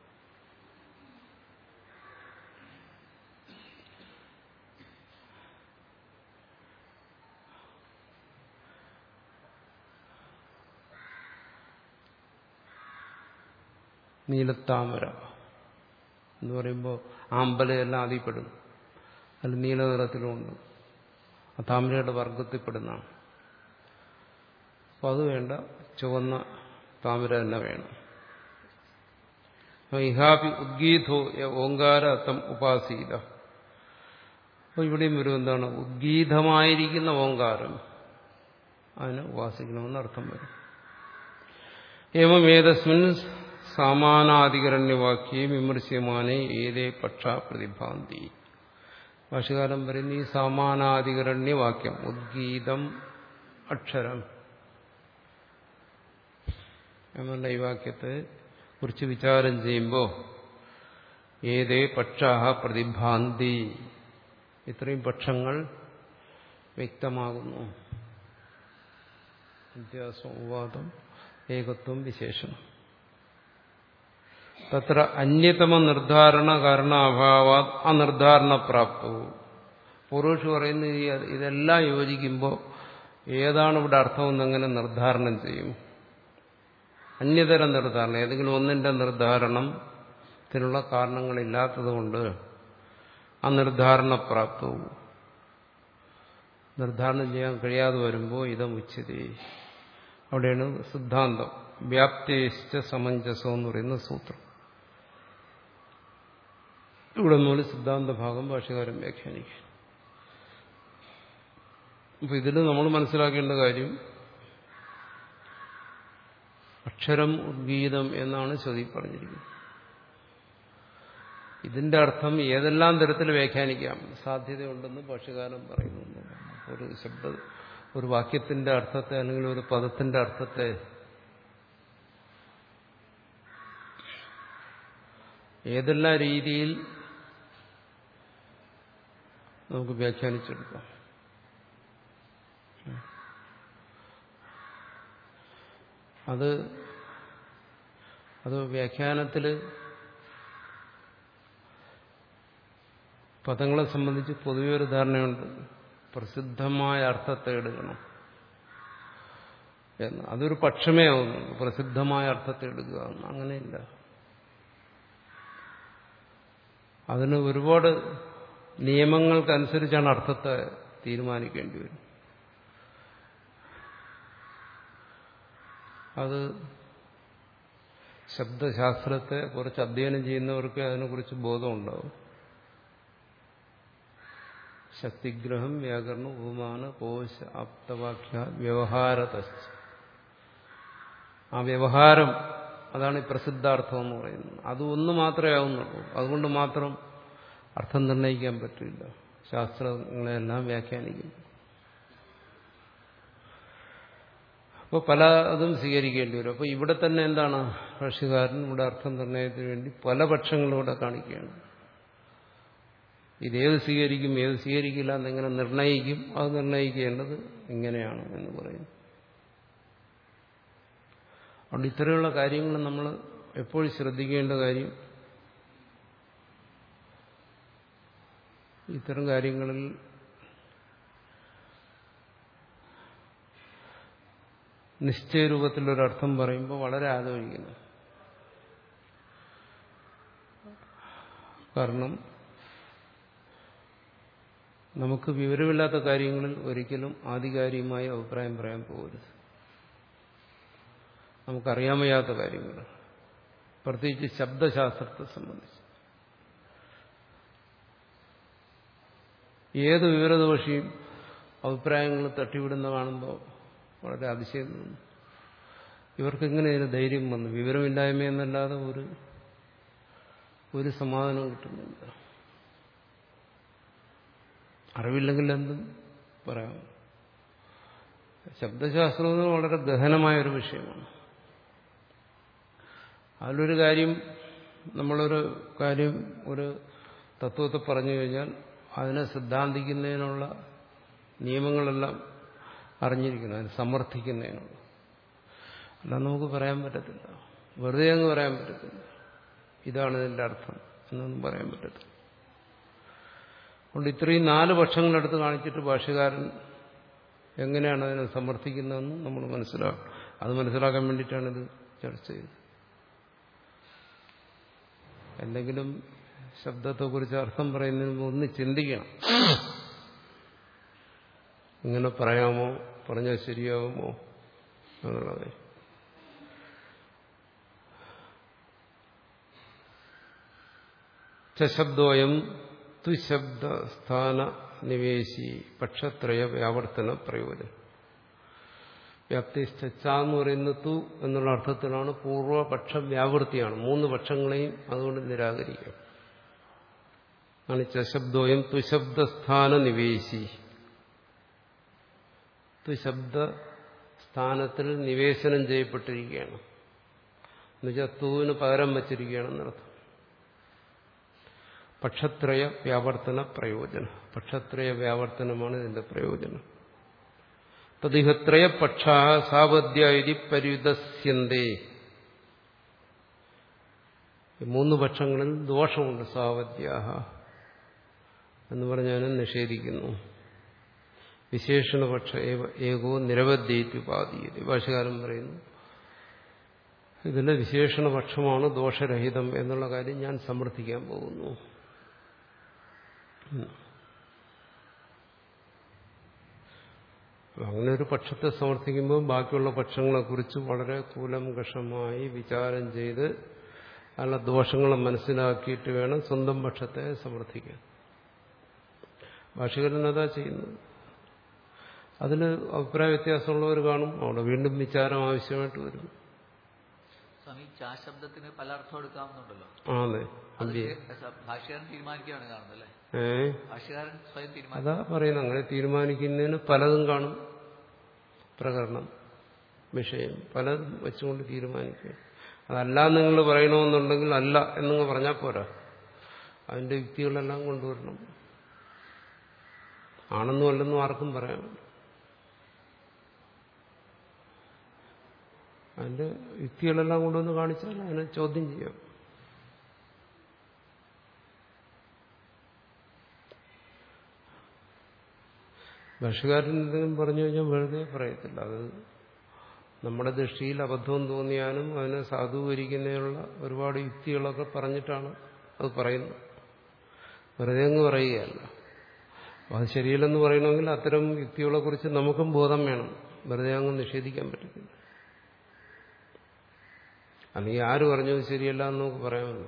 നീലത്താമര എന്ന് പറയുമ്പോൾ ആമ്പലയെല്ലാം അതിൽപ്പെടും അതിൽ നീല നിറത്തിലുമുണ്ട് ആ താമരയുടെ വർഗത്തിൽപ്പെടുന്നതാണ് അപ്പം അത് വേണ്ട ചുവന്ന താമര തന്നെ വേണം ഇഹാപി ഉദ്ഗീതോ ഓങ്കാര തം ഉപാസീത അപ്പോൾ ഇവിടെയും വരും എന്താണ് ഉദ്ഗീതമായിരിക്കുന്ന ഓങ്കാരം അതിനെ ഉപാസിക്കണമെന്ന് അർത്ഥം വരും ഏവം ഏതസ്മിൻ സാമാനാധികരണ്യവാക്യേ വിമർശ്യമാനേ ഏതേ പക്ഷ പ്രതിഭാന്തി ഭാഷകാലം പറയുന്ന ഈ സമാനാധികരണ്യവാക്യം ഉദ്ഗീതം അക്ഷരം എന്നുള്ള ഈ വാക്യത്തെ കുറിച്ച് വിചാരം ചെയ്യുമ്പോൾ ഏതേ പക്ഷാഹ പ്രതിഭാന്തി ഇത്രയും പക്ഷങ്ങൾ വ്യക്തമാകുന്നു വ്യത്യാസം ഉവാദം ഏകത്വം വിശേഷണം തത്ര അന്യതമ നിർദ്ധാരണ കാരണാഭാവാ അനിർദ്ധാരണ പ്രാപ്തവും പുരുഷ് പറയുന്നത് ഈ ഇതെല്ലാം യോജിക്കുമ്പോൾ ഏതാണ് ഇവിടെ അർത്ഥമെന്നെങ്ങനെ നിർദ്ധാരണം ചെയ്യും അന്യതര നിർദ്ധാരണം ഏതെങ്കിലും ഒന്നിന്റെ നിർദ്ധാരണത്തിനുള്ള കാരണങ്ങളില്ലാത്തതുകൊണ്ട് ആ നിർദ്ധാരണ പ്രാപ്തവും നിർദ്ധാരണം ചെയ്യാൻ കഴിയാതെ വരുമ്പോൾ ഇതം ഉച്ചതി അവിടെയാണ് സിദ്ധാന്തം വ്യാപ്തേശ്ച സമഞ്ജസം എന്ന് പറയുന്ന സൂത്രം ഇവിടെ മുതൽ സിദ്ധാന്ത ഭാഗം ഭാഷകാരൻ വ്യാഖ്യാനിക്കും അപ്പൊ ഇതിൽ നമ്മൾ മനസ്സിലാക്കേണ്ട കാര്യം അക്ഷരം ഉദ്ഗീതം എന്നാണ് ശ്രുതി പറഞ്ഞിരിക്കുന്നത് ഇതിന്റെ അർത്ഥം ഏതെല്ലാം തരത്തിൽ വ്യാഖ്യാനിക്കാം സാധ്യതയുണ്ടെന്ന് ഭാഷകാരൻ പറയുന്നു ഒരു ശബ്ദ ഒരു വാക്യത്തിന്റെ അർത്ഥത്തെ അല്ലെങ്കിൽ ഒരു പദത്തിന്റെ അർത്ഥത്തെ ഏതെല്ലാം രീതിയിൽ നമുക്ക് വ്യാഖ്യാനിച്ചെടുക്കാം അത് അത് വ്യാഖ്യാനത്തിൽ പദങ്ങളെ സംബന്ധിച്ച് പൊതുവെ ഒരു ധാരണയുണ്ട് പ്രസിദ്ധമായ അർത്ഥത്തെ എടുക്കണം എന്ന് അതൊരു പക്ഷമേ ആവുന്നുള്ളൂ പ്രസിദ്ധമായ അർത്ഥത്തെ എടുക്കുക എന്ന് അങ്ങനെയില്ല അതിന് ഒരുപാട് നിയമങ്ങൾക്കനുസരിച്ചാണ് അർത്ഥത്തെ തീരുമാനിക്കേണ്ടി വരും അത് ശബ്ദശാസ്ത്രത്തെ കുറച്ച് അധ്യയനം ചെയ്യുന്നവർക്ക് അതിനെക്കുറിച്ച് ബോധമുണ്ടാവും ശക്തിഗ്രഹം വ്യാകരണം ഉപമാന കോശ ആപ്തവാക്യ വ്യവഹാരത ആ വ്യവഹാരം അതാണ് ഈ പ്രസിദ്ധാർത്ഥം എന്ന് പറയുന്നത് അത് ഒന്ന് മാത്രമേ ആവുന്നുള്ളൂ അതുകൊണ്ട് മാത്രം അർത്ഥം നിർണ്ണയിക്കാൻ പറ്റില്ല ശാസ്ത്രങ്ങളെല്ലാം വ്യാഖ്യാനിക്കുന്നു അപ്പോൾ പല അതും സ്വീകരിക്കേണ്ടി വരും അപ്പോൾ ഇവിടെ തന്നെ എന്താണ് ഭാഷ്യകാരൻ ഇവിടെ അർത്ഥം നിർണ്ണയത്തിന് വേണ്ടി പല പക്ഷങ്ങളും ഇവിടെ കാണിക്കുകയാണ് ഇതേത് സ്വീകരിക്കും ഏത് സ്വീകരിക്കില്ല എന്നെങ്ങനെ നിർണ്ണയിക്കും അത് നിർണ്ണയിക്കേണ്ടത് ഇങ്ങനെയാണ് എന്ന് പറയുന്നു അതുകൊണ്ട് ഇത്തരമുള്ള കാര്യങ്ങൾ നമ്മൾ എപ്പോഴും ശ്രദ്ധിക്കേണ്ട കാര്യം ഇത്തരം കാര്യങ്ങളിൽ നിശ്ചയരൂപത്തിലൊരർത്ഥം പറയുമ്പോൾ വളരെ ആലോചിക്കുന്നു കാരണം നമുക്ക് വിവരമില്ലാത്ത കാര്യങ്ങളിൽ ഒരിക്കലും ആധികാരികമായ അഭിപ്രായം പറയാൻ പോകരുത് നമുക്കറിയാൻ വയ്യാത്ത കാര്യങ്ങൾ പ്രത്യേകിച്ച് ശബ്ദശാസ്ത്രത്തെ സംബന്ധിച്ച് ഏത് വിവരദോഷിയും അഭിപ്രായങ്ങൾ തട്ടിവിടുന്ന കാണുമ്പോൾ വളരെ അതിശയം തോന്നും ഇവർക്ക് എങ്ങനെ ഇതിന് ധൈര്യം വന്നു വിവരമില്ലായ്മ എന്നല്ലാതെ ഒരു ഒരു സമാധാനം കിട്ടുന്നില്ല അറിവില്ലെങ്കിൽ എന്തും പറയാം ശബ്ദശാസ്ത്രം എന്ന് വളരെ ഗഹനമായ ഒരു വിഷയമാണ് അതിലൊരു കാര്യം നമ്മളൊരു കാര്യം ഒരു തത്വത്തെ പറഞ്ഞു കഴിഞ്ഞാൽ അതിനെ സിദ്ധാന്തിക്കുന്നതിനുള്ള നിയമങ്ങളെല്ലാം അറിഞ്ഞിരിക്കണം അതിനെ സമർത്ഥിക്കുന്നതിനുള്ള അല്ല നമുക്ക് പറയാൻ പറ്റത്തില്ല വെറുതെ അങ്ങ് പറയാൻ പറ്റത്തില്ല ഇതാണ് ഇതിന്റെ അർത്ഥം എന്നൊന്നും പറയാൻ പറ്റത്തില്ല അതുകൊണ്ട് ഇത്രയും നാല് പക്ഷങ്ങളെടുത്ത് കാണിച്ചിട്ട് ഭാഷകാരൻ എങ്ങനെയാണ് അതിനെ സമർത്ഥിക്കുന്നതെന്ന് നമ്മൾ മനസ്സിലാക്കും അത് മനസ്സിലാക്കാൻ വേണ്ടിയിട്ടാണ് ഇത് ചർച്ച ചെയ്തത് എന്തെങ്കിലും ശബ്ദത്തെക്കുറിച്ച് അർത്ഥം പറയുന്നതിന് മുമ്പ് ഒന്ന് ചിന്തിക്കണം ഇങ്ങനെ പറയാമോ പറഞ്ഞാൽ ശരിയാവുമോ എന്നുള്ളത് ചശബ്ദോയം തുശബ്ദസ്ഥാന നിവേശി പക്ഷത്രയ വ്യാവർത്തന പ്രയോജനം വ്യാപ്തി ച എന്ന് പറയുന്നത് തു എന്നുള്ള അർത്ഥത്തിലാണ് പൂർവപക്ഷ വ്യാവൃത്തിയാണ് മൂന്ന് പക്ഷങ്ങളെയും അതുകൊണ്ട് നിരാകരിക്കാം ആണ് ചശബ്ദോയം തുശബ്ദസ്ഥാന നിവേശി തുശബ്ദ സ്ഥാനത്തിൽ നിവേശനം ചെയ്യപ്പെട്ടിരിക്കുകയാണ് എന്നുവെച്ചാൽ തൂവിന് പകരം വച്ചിരിക്കുകയാണെന്നർത്ഥം പക്ഷത്രയ വ്യാവർത്തന പ്രയോജനം പക്ഷത്രയ വ്യാവർത്തനമാണ് ഇതിന്റെ പ്രയോജനം തദിഹത്രയ പക്ഷ സാവധ്യ ഇതി പര്യുദസ്യന്തേ മൂന്ന് പക്ഷങ്ങളിൽ ദോഷമുണ്ട് സാവധ്യാഹ എന്ന് പറഞ്ഞാൽ നിഷേധിക്കുന്നു വിശേഷണപക്ഷ ഏകോ നിരവധ്യേത്യുപാധീയത ഭാഷകാരൻ പറയുന്നു ഇതിന്റെ വിശേഷണപക്ഷമാണ് ദോഷരഹിതം എന്നുള്ള കാര്യം ഞാൻ സമർത്ഥിക്കാൻ പോകുന്നു അങ്ങനെ ഒരു പക്ഷത്തെ സമർത്ഥിക്കുമ്പോൾ ബാക്കിയുള്ള പക്ഷങ്ങളെക്കുറിച്ച് വളരെ കൂലംകഷമായി വിചാരം ചെയ്ത് അല്ല ദോഷങ്ങളെ മനസ്സിലാക്കിയിട്ട് വേണം സ്വന്തം പക്ഷത്തെ സമർത്ഥിക്കാൻ ഭാഷകരൻ അതാ ചെയ്യുന്നത് അതിൽ അഭിപ്രായ വ്യത്യാസമുള്ളവർ കാണും അവിടെ വീണ്ടും വിചാരം ആവശ്യമായിട്ട് വരും സ്വാമി ചാ ശബ്ദത്തിന് പല അർത്ഥം എടുക്കാമെന്നുണ്ടല്ലോ ആന്നേ അത് അല്ലേ ഭാഷകാരൻ തീരുമാനിക്കുകയാണ് കാണുന്നത് അല്ലേ ഏ ഭാഷകാരൻ സ്വയം തീരുമാനിക്കും അതാ പറയുന്നത് അങ്ങനെ തീരുമാനിക്കുന്നതിന് പലതും കാണും പ്രകരണം വിഷയം പലതും വെച്ചുകൊണ്ട് തീരുമാനിക്കുക അതല്ല നിങ്ങൾ പറയണമെന്നുണ്ടെങ്കിൽ അല്ല എന്നങ്ങ് പറഞ്ഞാൽ പോരാ അതിന്റെ യുക്തികളെല്ലാം കൊണ്ടുവരണം ആണെന്നും അല്ലെന്നും ആർക്കും പറയാം അതിന്റെ യുക്തികളെല്ലാം കൊണ്ടുവന്ന് കാണിച്ചാൽ അതിനെ ചോദ്യം ചെയ്യാം ഭാഷകാരൻ എന്തെങ്കിലും പറഞ്ഞു കഴിഞ്ഞാൽ വെറുതെ പറയത്തില്ല അത് നമ്മുടെ ദൃഷ്ടിയിൽ അബദ്ധം തോന്നിയാലും അതിനെ സാധൂകരിക്കുന്നതിനുള്ള ഒരുപാട് യുക്തികളൊക്കെ പറഞ്ഞിട്ടാണ് അത് പറയുന്നത് വെറുതെ അങ്ങ് പറയുകയല്ല അപ്പോൾ അത് ശരിയല്ലെന്ന് പറയണമെങ്കിൽ അത്തരം യുക്തികളെക്കുറിച്ച് നമുക്കും ബോധം വേണം വെറുതെ അങ്ങ് നിഷേധിക്കാൻ പറ്റത്തില്ല അല്ലെങ്കിൽ ആര് പറഞ്ഞത് ശരിയല്ല എന്ന് നമുക്ക് പറയാമല്ലോ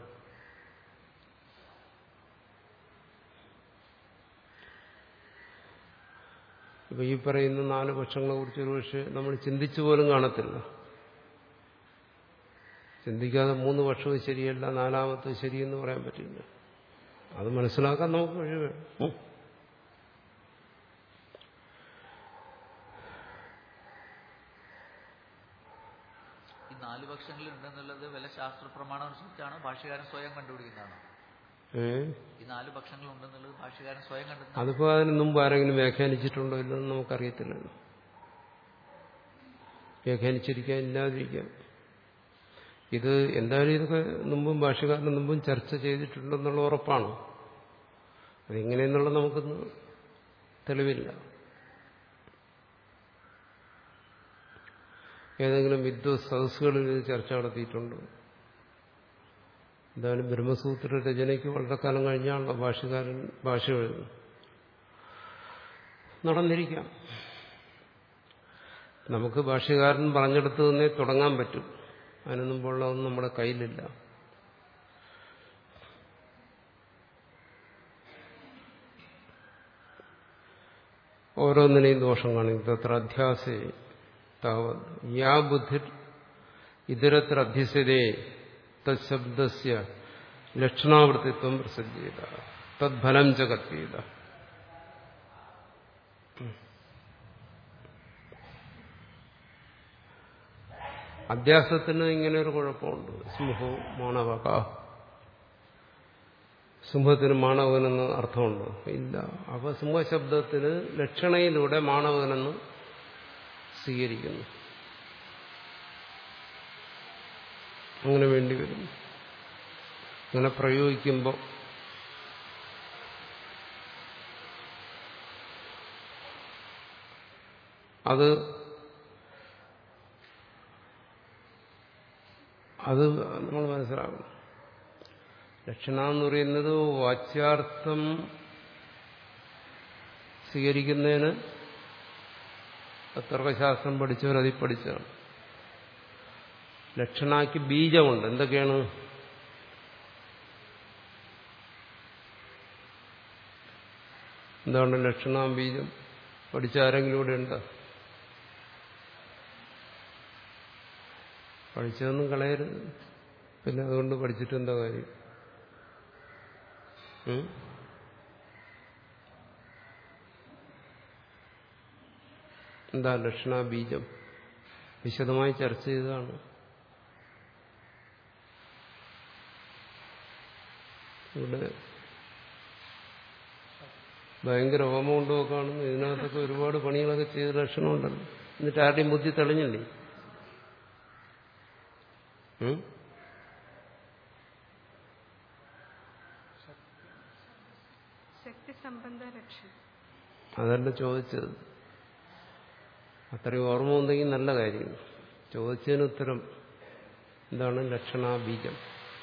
ഇപ്പൊ ഈ പറയുന്ന നാല് പക്ഷങ്ങളെ കുറിച്ച് ഒരു പക്ഷേ നമ്മൾ ചിന്തിച്ചു പോലും കാണത്തില്ല ചിന്തിക്കാതെ മൂന്ന് വർഷവും ശരിയല്ല നാലാമത്തെ ശരിയെന്ന് പറയാൻ പറ്റില്ല അത് മനസ്സിലാക്കാൻ നമുക്ക് വഴി വേണം ഉം. ഈ നാല് പക്ഷങ്ങളിൽ ഉണ്ടെന്നുള്ളത് വല്ല ശാസ്ത്ര പ്രമാണം അനുസരിച്ചാണ് ഭാഷ്യകാരൻ സ്വയം കണ്ടുപിടിക്കുന്നതാണ് ഏ ഈ നാല് പക്ഷങ്ങൾ ഉണ്ടെന്നുള്ളത് ഭാഷ്യകാരൻ സ്വയം കണ്ടെത്തുന്ന അതിപ്പോ അതിന് മുമ്പ് ആരെങ്കിലും വ്യാഖ്യാനിച്ചിട്ടുണ്ടോ ഇല്ലെന്ന് നമുക്കറിയത്തില്ലല്ലോ വ്യാഖ്യാനിച്ചിരിക്കാൻ ഇല്ലാതിരിക്കാം ഇത് എന്തായാലും ഇതൊക്കെ മുമ്പും ഭാഷകാരന് മുമ്പും ചർച്ച ചെയ്തിട്ടുണ്ടെന്നുള്ള ഉറപ്പാണ് അതെങ്ങനെയെന്നുള്ളത് നമുക്കൊന്ന് തെളിവില്ല ഏതെങ്കിലും വിദ്വത് സദസ്സുകളിൽ ഇത് ചർച്ച നടത്തിയിട്ടുണ്ടോ എന്തായാലും ബ്രഹ്മസൂത്ര രചനയ്ക്ക് വളരെ കാലം കഴിഞ്ഞാണല്ലോ ഭാഷകാരൻ ഭാഷ എഴുതുന്നത് നടന്നിരിക്കാം നമുക്ക് ഭാഷ്യകാരൻ പറഞ്ഞെടുത്ത് തന്നെ തുടങ്ങാൻ പറ്റും അതിനു മുമ്പുള്ളതൊന്നും നമ്മുടെ കയ്യിലില്ല ഓരോന്നിനെയും ദോഷം കാണിക്കും തത്ര അധ്യാസേ താവത് യാ ബുദ്ധി ഇതരത്ര അധ്യസ്യതേ തശബ്ദസ്യ ലക്ഷണാവൃത്തിത്വം പ്രസിദ്ധീത തദ്ഫലം ച കത്വീത അധ്യാസത്തിന് ഇങ്ങനെ ഒരു കുഴപ്പമുണ്ട് സിംഹോ മാണവക സിംഹത്തിന് മാണവനെന്ന് അർത്ഥമുണ്ടോ ഇല്ല അപ്പൊ സിംഹശബ്ദത്തിന് ലക്ഷണയിലൂടെ മാണവനെന്ന് സ്വീകരിക്കുന്നു അങ്ങനെ വേണ്ടി വരും അങ്ങനെ പ്രയോഗിക്കുമ്പോൾ അത് അത് നമ്മൾ മനസ്സിലാക്കണം ലക്ഷണ എന്ന് പറയുന്നത് വാച്യാർത്ഥം സ്വീകരിക്കുന്നതിന് തർക്കശാസ്ത്രം പഠിച്ചവർ അതിൽ പഠിച്ചതാണ് ലക്ഷണാക്ക് ബീജമുണ്ട് എന്തൊക്കെയാണ് എന്താണ് ലക്ഷണാം ബീജം പഠിച്ച ആരെങ്കിലും ഇവിടെ ഉണ്ട് പഠിച്ചതൊന്നും കളയരുത് പിന്നെ അതുകൊണ്ട് പഠിച്ചിട്ട് എന്താ കാര്യം ഉം? എന്താ ലക്ഷണ ബീജം വിശദമായി ചർച്ച ചെയ്തതാണ് ഇവിടെ ഭയങ്കര ഹോമമുണ്ടോ കാണുന്നു ഇതിനകത്തൊക്കെ ഒരുപാട് പണികളൊക്കെ ചെയ്ത ലക്ഷണമുണ്ടല്ലോ എന്നിട്ട് ആരുടെയും ബുദ്ധി തെളിഞ്ഞില്ലേ ഉം? ശക്തി സംബന്ധ ലക്ഷണം അതല്ല ചോദിച്ചത് അത്രയും ഓർമ്മ ഉണ്ടെങ്കിൽ നല്ല കാര്യം ചോദിച്ചതിന് ഉത്തരം എന്താണ് ലക്ഷണാബീജം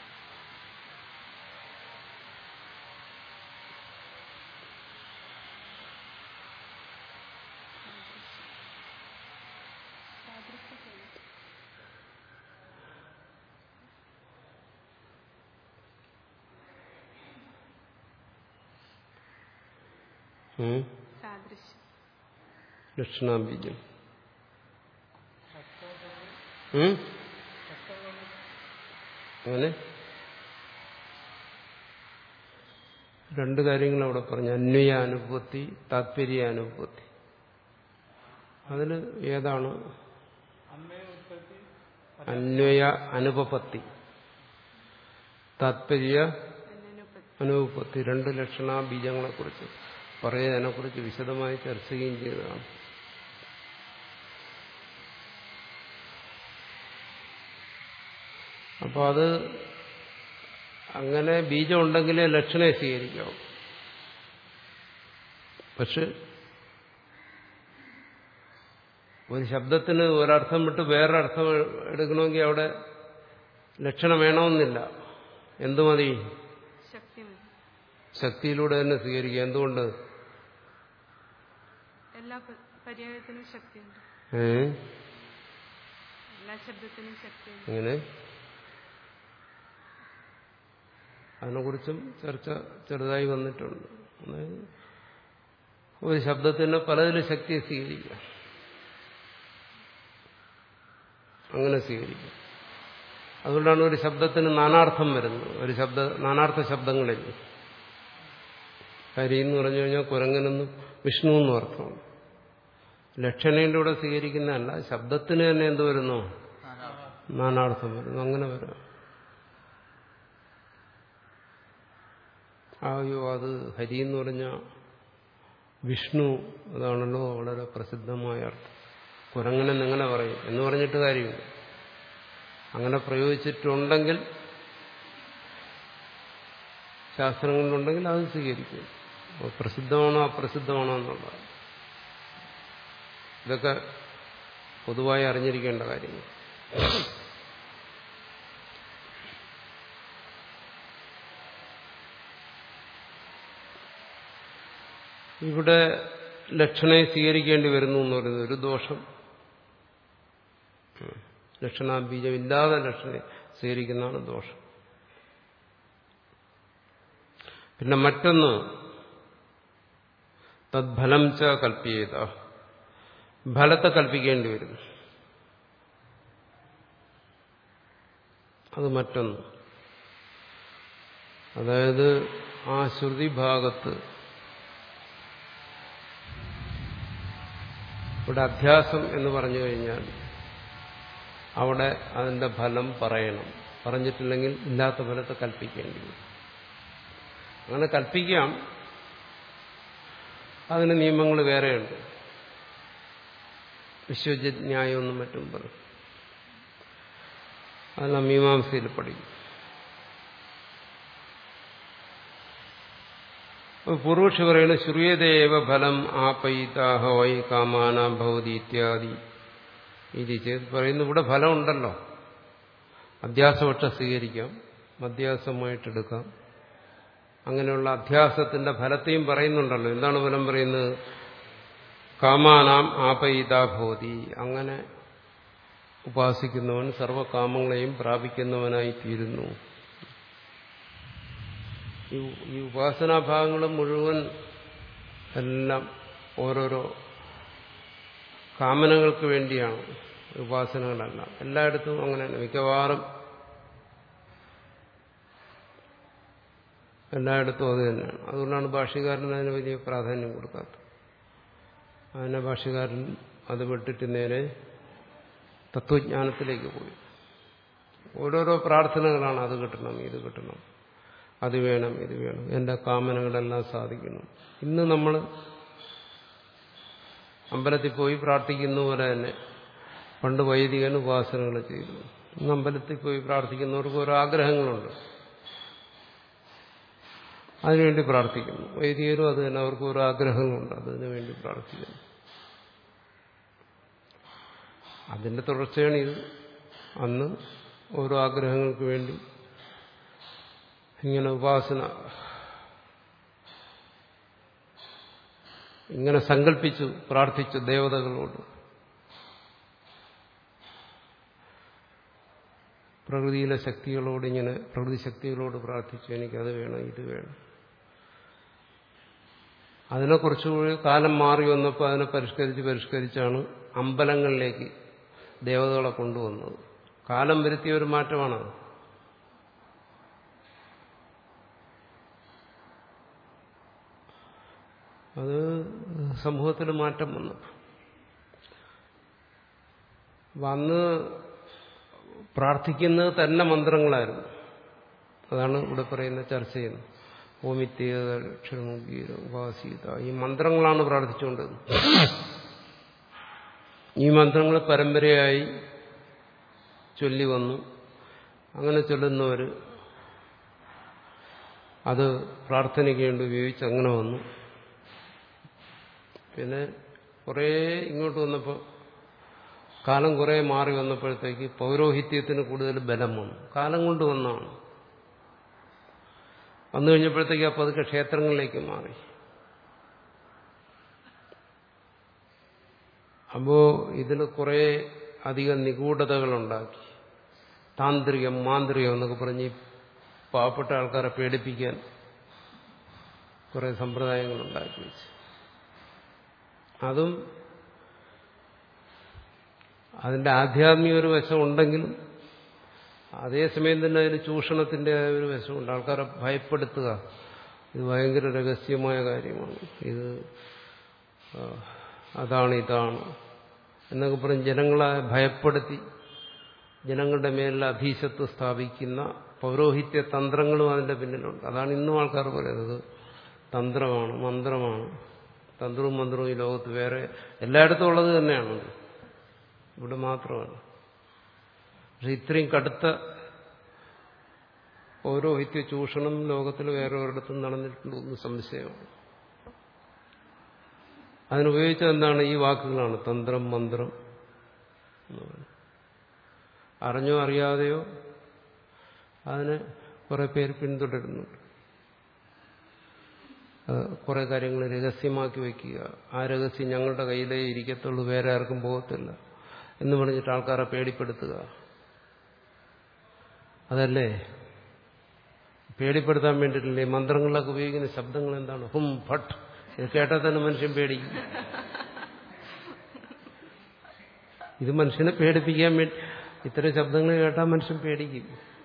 ഉം? സാദൃശ്യം ലക്ഷണാബീജം ഉം? അങ്ങനെ രണ്ട് കാര്യങ്ങൾ അവിടെ പറഞ്ഞു അന്വയാനുഭൂതി താത്പര്യാനുഭൂതി അതിൽ ഏതാണ് അന്വയ അനുപപത്തി താത്പര്യ അനുപത്തി അനുപത്തി രണ്ട് ലക്ഷണ ബീജങ്ങളെക്കുറിച്ച് പറയുന്നതിനെക്കുറിച്ച് വിശദമായി ചർച്ച ചെയ്യുകയും ചെയ്തതാണ് അപ്പോൾ അത് അങ്ങനെ ബീജം ഉണ്ടെങ്കിലേ ലക്ഷണെ സ്വീകരിക്കാവൂ പക്ഷെ ഒരു ശബ്ദത്തിന് ഒരർത്ഥം വിട്ട് വേറൊരർത്ഥം എടുക്കണമെങ്കിൽ അവിടെ ലക്ഷണം വേണമെന്നില്ല എന്തു മതി ശക്തി മതി ശക്തിയിലൂടെ തന്നെ സ്വീകരിക്കുക എന്തുകൊണ്ട് എല്ലാ പ- പര്യായത്തിനും ശക്തിയുണ്ട് ഏ എല്ലാ ശബ്ദത്തിനും ശക്തിയുണ്ട് അങ്ങനെ അതിനെക്കുറിച്ചും ചർച്ച ചെറുതായി വന്നിട്ടുണ്ട് അതായത് ഒരു ശബ്ദത്തിന് പലതിലും ശക്തിയെ സ്വീകരിക്കാം അങ്ങനെ സ്വീകരിക്കാം അതുകൊണ്ടാണ് ഒരു ശബ്ദത്തിന് നാനാർത്ഥം വരുന്നത് ഒരു ശബ്ദ നാനാർത്ഥ ശബ്ദങ്ങളിൽ ഹരി എന്ന് പറഞ്ഞു കഴിഞ്ഞാൽ കുരങ്ങനെന്നും വിഷ്ണു എന്നും അർത്ഥമാണ് ലക്ഷണയുടെ കൂടെ സ്വീകരിക്കുന്നതല്ല ശബ്ദത്തിന് തന്നെ എന്ത് വരുന്നു നാനാർത്ഥം വരുന്നു അങ്ങനെ വരാം അയ്യോ അത് ഹരി എന്ന് പറഞ്ഞ വിഷ്ണു അതാണല്ലോ വളരെ പ്രസിദ്ധമായ അർത്ഥം കുരങ്ങനെന്ന് എങ്ങനെ പറയും എന്ന് പറഞ്ഞിട്ട് കാര്യമില്ല അങ്ങനെ പ്രയോഗിച്ചിട്ടുണ്ടെങ്കിൽ ശാസ്ത്രങ്ങളിലുണ്ടെങ്കിൽ അത് സ്വീകരിക്കും അപ്പോൾ പ്രസിദ്ധമാണോ അപ്രസിദ്ധമാണോ എന്നുള്ളത് ഇതൊക്കെ പൊതുവായി അറിഞ്ഞിരിക്കേണ്ട കാര്യങ്ങൾ ഇവിടെ ലക്ഷണയെ സ്വീകരിക്കേണ്ടി വരുന്നു എന്ന് പറയുന്നത് ഒരു ദോഷം ലക്ഷണാബീജം ഇല്ലാതെ ലക്ഷണ സ്വീകരിക്കുന്നതാണ് ദോഷം പിന്നെ മറ്റൊന്ന് തദ്ഫലം ച കൽപ്പിയേത ഫലത്തെ കൽപ്പിക്കേണ്ടി വരും അത് മറ്റൊന്ന് അതായത് ആ ശ്രുതി ഭാഗത്ത് ഇവിടെ അധ്യാസം എന്ന് പറഞ്ഞു കഴിഞ്ഞാൽ അവിടെ അതിന്റെ ഫലം പറയണം പറഞ്ഞിട്ടില്ലെങ്കിൽ ഇല്ലാത്ത ഫലത്തെ കൽപ്പിക്കേണ്ടി വരും അങ്ങനെ കൽപ്പിക്കാം അതിന് നിയമങ്ങൾ വേറെയുണ്ട് വിശ്വജ്ഞായമെന്നും മറ്റും പറയും അതെല്ലാം മീമാംസയിൽ പഠിക്കും പൂർവക്ഷി പറയുന്നത് ശ്രുയതേവ ഫലം ആപയിതാഹ വൈ കാമാന ഭവതി ഇത്യാദി ഇത് ചെയ്ത് പറയുന്നു ഇവിടെ ഫലമുണ്ടല്ലോ അധ്യാസപക്ഷം സ്വീകരിക്കാം മധ്യാസമായിട്ടെടുക്കാം അങ്ങനെയുള്ള അധ്യാസത്തിന്റെ ഫലത്തെയും പറയുന്നുണ്ടല്ലോ എന്താണ് ഫലം പറയുന്നത് കാമാനാം ആപയിതാ ഭവതി അങ്ങനെ ഉപാസിക്കുന്നവൻ സർവകാമങ്ങളെയും പ്രാപിക്കുന്നവനായി തീരുന്നു ഈ ഉപാസനാഭാഗങ്ങൾ മുഴുവൻ എല്ലാം ഓരോരോ കാമനകൾക്ക് വേണ്ടിയാണ് ഉപാസനകളെല്ലാം എല്ലായിടത്തും അങ്ങനെയാണ് മിക്കവാറും എല്ലായിടത്തും അത് തന്നെയാണ് അതുകൊണ്ടാണ് ഭാഷ്യകാരൻ അതിന് വലിയ പ്രാധാന്യം കൊടുക്കാത്തത് അതിനെ ഭാഷ്യകാരൻ അത് വിട്ടിട്ട് നേരെ തത്വജ്ഞാനത്തിലേക്ക് പോയി ഓരോരോ പ്രാർത്ഥനകളാണ് അത് കിട്ടണം ഇത് കിട്ടണം അത് വേണം ഇത് വേണം എന്റെ കാമനകളെല്ലാം സാധിക്കണം ഇന്ന് നമ്മൾ അമ്പലത്തിൽ പോയി പ്രാർത്ഥിക്കുന്ന പോലെ തന്നെ പണ്ട് വൈദികൻ ഉപാസനകൾ ചെയ്തു ഇന്ന് അമ്പലത്തിൽ പോയി പ്രാർത്ഥിക്കുന്നവർക്ക് ഓരോ ആഗ്രഹങ്ങളുണ്ട് അതിനുവേണ്ടി പ്രാർത്ഥിക്കുന്നു വൈദികരും അത് തന്നെ അവർക്ക് ഓരോ ആഗ്രഹങ്ങളുണ്ട് അതിനു വേണ്ടി പ്രാർത്ഥിക്കുന്നു അതിന്റെ തുടർച്ചയാണ് ഇത് അന്ന് ഓരോ ആഗ്രഹങ്ങൾക്ക് വേണ്ടി ഇങ്ങനെ ഉപാസന ഇങ്ങനെ സങ്കല്പിച്ചു പ്രാർത്ഥിച്ചു ദേവതകളോട് പ്രകൃതിയിലെ ശക്തികളോട് ഇങ്ങനെ പ്രകൃതി ശക്തികളോട് പ്രാർത്ഥിച്ചു എനിക്കത് വേണം ഇത് വേണം അതിനെ കുറച്ചുകൂടി കാലം മാറി വന്നപ്പോൾ അതിനെ പരിഷ്കരിച്ച് പരിഷ്കരിച്ചാണ് അമ്പലങ്ങളിലേക്ക് ദേവതകളെ കൊണ്ടുവന്നത് കാലം വരുത്തിയ ഒരു മാറ്റമാണത് അത് സമൂഹത്തിൽ മാറ്റം വന്നു വന്ന് പ്രാർത്ഥിക്കുന്നത് തന്നെ മന്ത്രങ്ങളായിരുന്നു അതാണ് ഇവിടെ പറയുന്ന ചർച്ച ചെയ്യുന്നത് ഓമിത്യേത ക്ഷണമുഗീത ഉപാസീത ഈ മന്ത്രങ്ങളാണ് പ്രാർത്ഥിച്ചുകൊണ്ട് ഈ മന്ത്രങ്ങൾ പരമ്പരയായി ചൊല്ലി വന്നു അങ്ങനെ ചൊല്ലുന്നവർ അത് പ്രാർത്ഥനയ്ക്ക് വേണ്ടി ഉപയോഗിച്ച് അങ്ങനെ വന്നു പിന്നെ കുറേ ഇങ്ങോട്ട് വന്നപ്പോൾ കാലം കുറേ മാറി വന്നപ്പോഴത്തേക്ക് പൗരോഹിത്യത്തിന് കൂടുതൽ ബലം വന്നു കാലം കൊണ്ട് വന്നാണ് വന്നു കഴിഞ്ഞപ്പോഴത്തേക്ക് അപ്പോൾ അതൊക്കെ ക്ഷേത്രങ്ങളിലേക്ക് മാറി അപ്പോ ഇതിൽ കുറെ അധികം നിഗൂഢതകളുണ്ടാക്കി താന്ത്രികം മാന്ത്രികം എന്നൊക്കെ പറഞ്ഞ് പാവപ്പെട്ട ആൾക്കാരെ പേടിപ്പിക്കാൻ കുറെ സമ്പ്രദായങ്ങൾ ഉണ്ടാക്കി വെച്ചു അതും അതിന്റെ ആധ്യാത്മിക ഒരു വശം ഉണ്ടെങ്കിലും അതേസമയം തന്നെ അതിന് ചൂഷണത്തിന്റെ ഒരു വശമുണ്ട് ആൾക്കാരെ ഭയപ്പെടുത്തുക ഇത് ഭയങ്കര രഹസ്യമായ കാര്യമാണ് ഇത് ആ, അതാണ് ഇതാണ് എന്നൊക്കെ പറഞ്ഞ് ജനങ്ങളെ ഭയപ്പെടുത്തി ജനങ്ങളുടെ മേലിൽ അധീശത്വം സ്ഥാപിക്കുന്ന പൗരോഹിത്യ തന്ത്രങ്ങളും അതിന്റെ പിന്നിലുണ്ട് അതാണ് ഇന്നും ആൾക്കാർ പറയുന്നത് തന്ത്രമാണ് മന്ത്രമാണ് തന്ത്രവും മന്ത്രവും ഈ ലോകത്ത് വേറെ എല്ലായിടത്തും ഉള്ളത് തന്നെയാണ് ഇവിടെ മാത്രമല്ല പക്ഷെ ഇത്രയും കടുത്ത പൗരോഹിത്യ ചൂഷണം ലോകത്തിൽ വേറെ ഒരിടത്തും നടന്നിട്ടുണ്ടെന്ന് സംശയമാണ് അതിനുപയോഗിച്ചത് എന്താണ് ഈ വാക്കുകളാണ് തന്ത്രം മന്ത്രം എന്ന് പറയുന്നത് അറിഞ്ഞോ അറിയാതെയോ അതിന് കുറെ പേര് പിന്തുടരുന്നുണ്ട് അത് കുറെ കാര്യങ്ങൾ രഹസ്യമാക്കി വയ്ക്കുക ആ രഹസ്യം ഞങ്ങളുടെ കയ്യിലേ ഇരിക്കത്തുള്ളൂ വേറെ ആർക്കും പോകത്തില്ല എന്ന് പറഞ്ഞിട്ട് ആൾക്കാരെ പേടിപ്പെടുത്തുക അതല്ലേ പേടിപ്പെടുത്താൻ വേണ്ടിയിട്ടില്ലേ മന്ത്രങ്ങളിലൊക്കെ ഉപയോഗിക്കുന്ന ശബ്ദങ്ങൾ എന്താണ് ഹും ഫട്ട് ഇത് കേട്ടാൽ തന്നെ മനുഷ്യൻ പേടിക്കും ഇത് മനുഷ്യനെ പേടിപ്പിക്കാൻ വേണ്ടി ഇത്തരം ശബ്ദങ്ങൾ കേട്ടാൽ മനുഷ്യൻ പേടിക്കും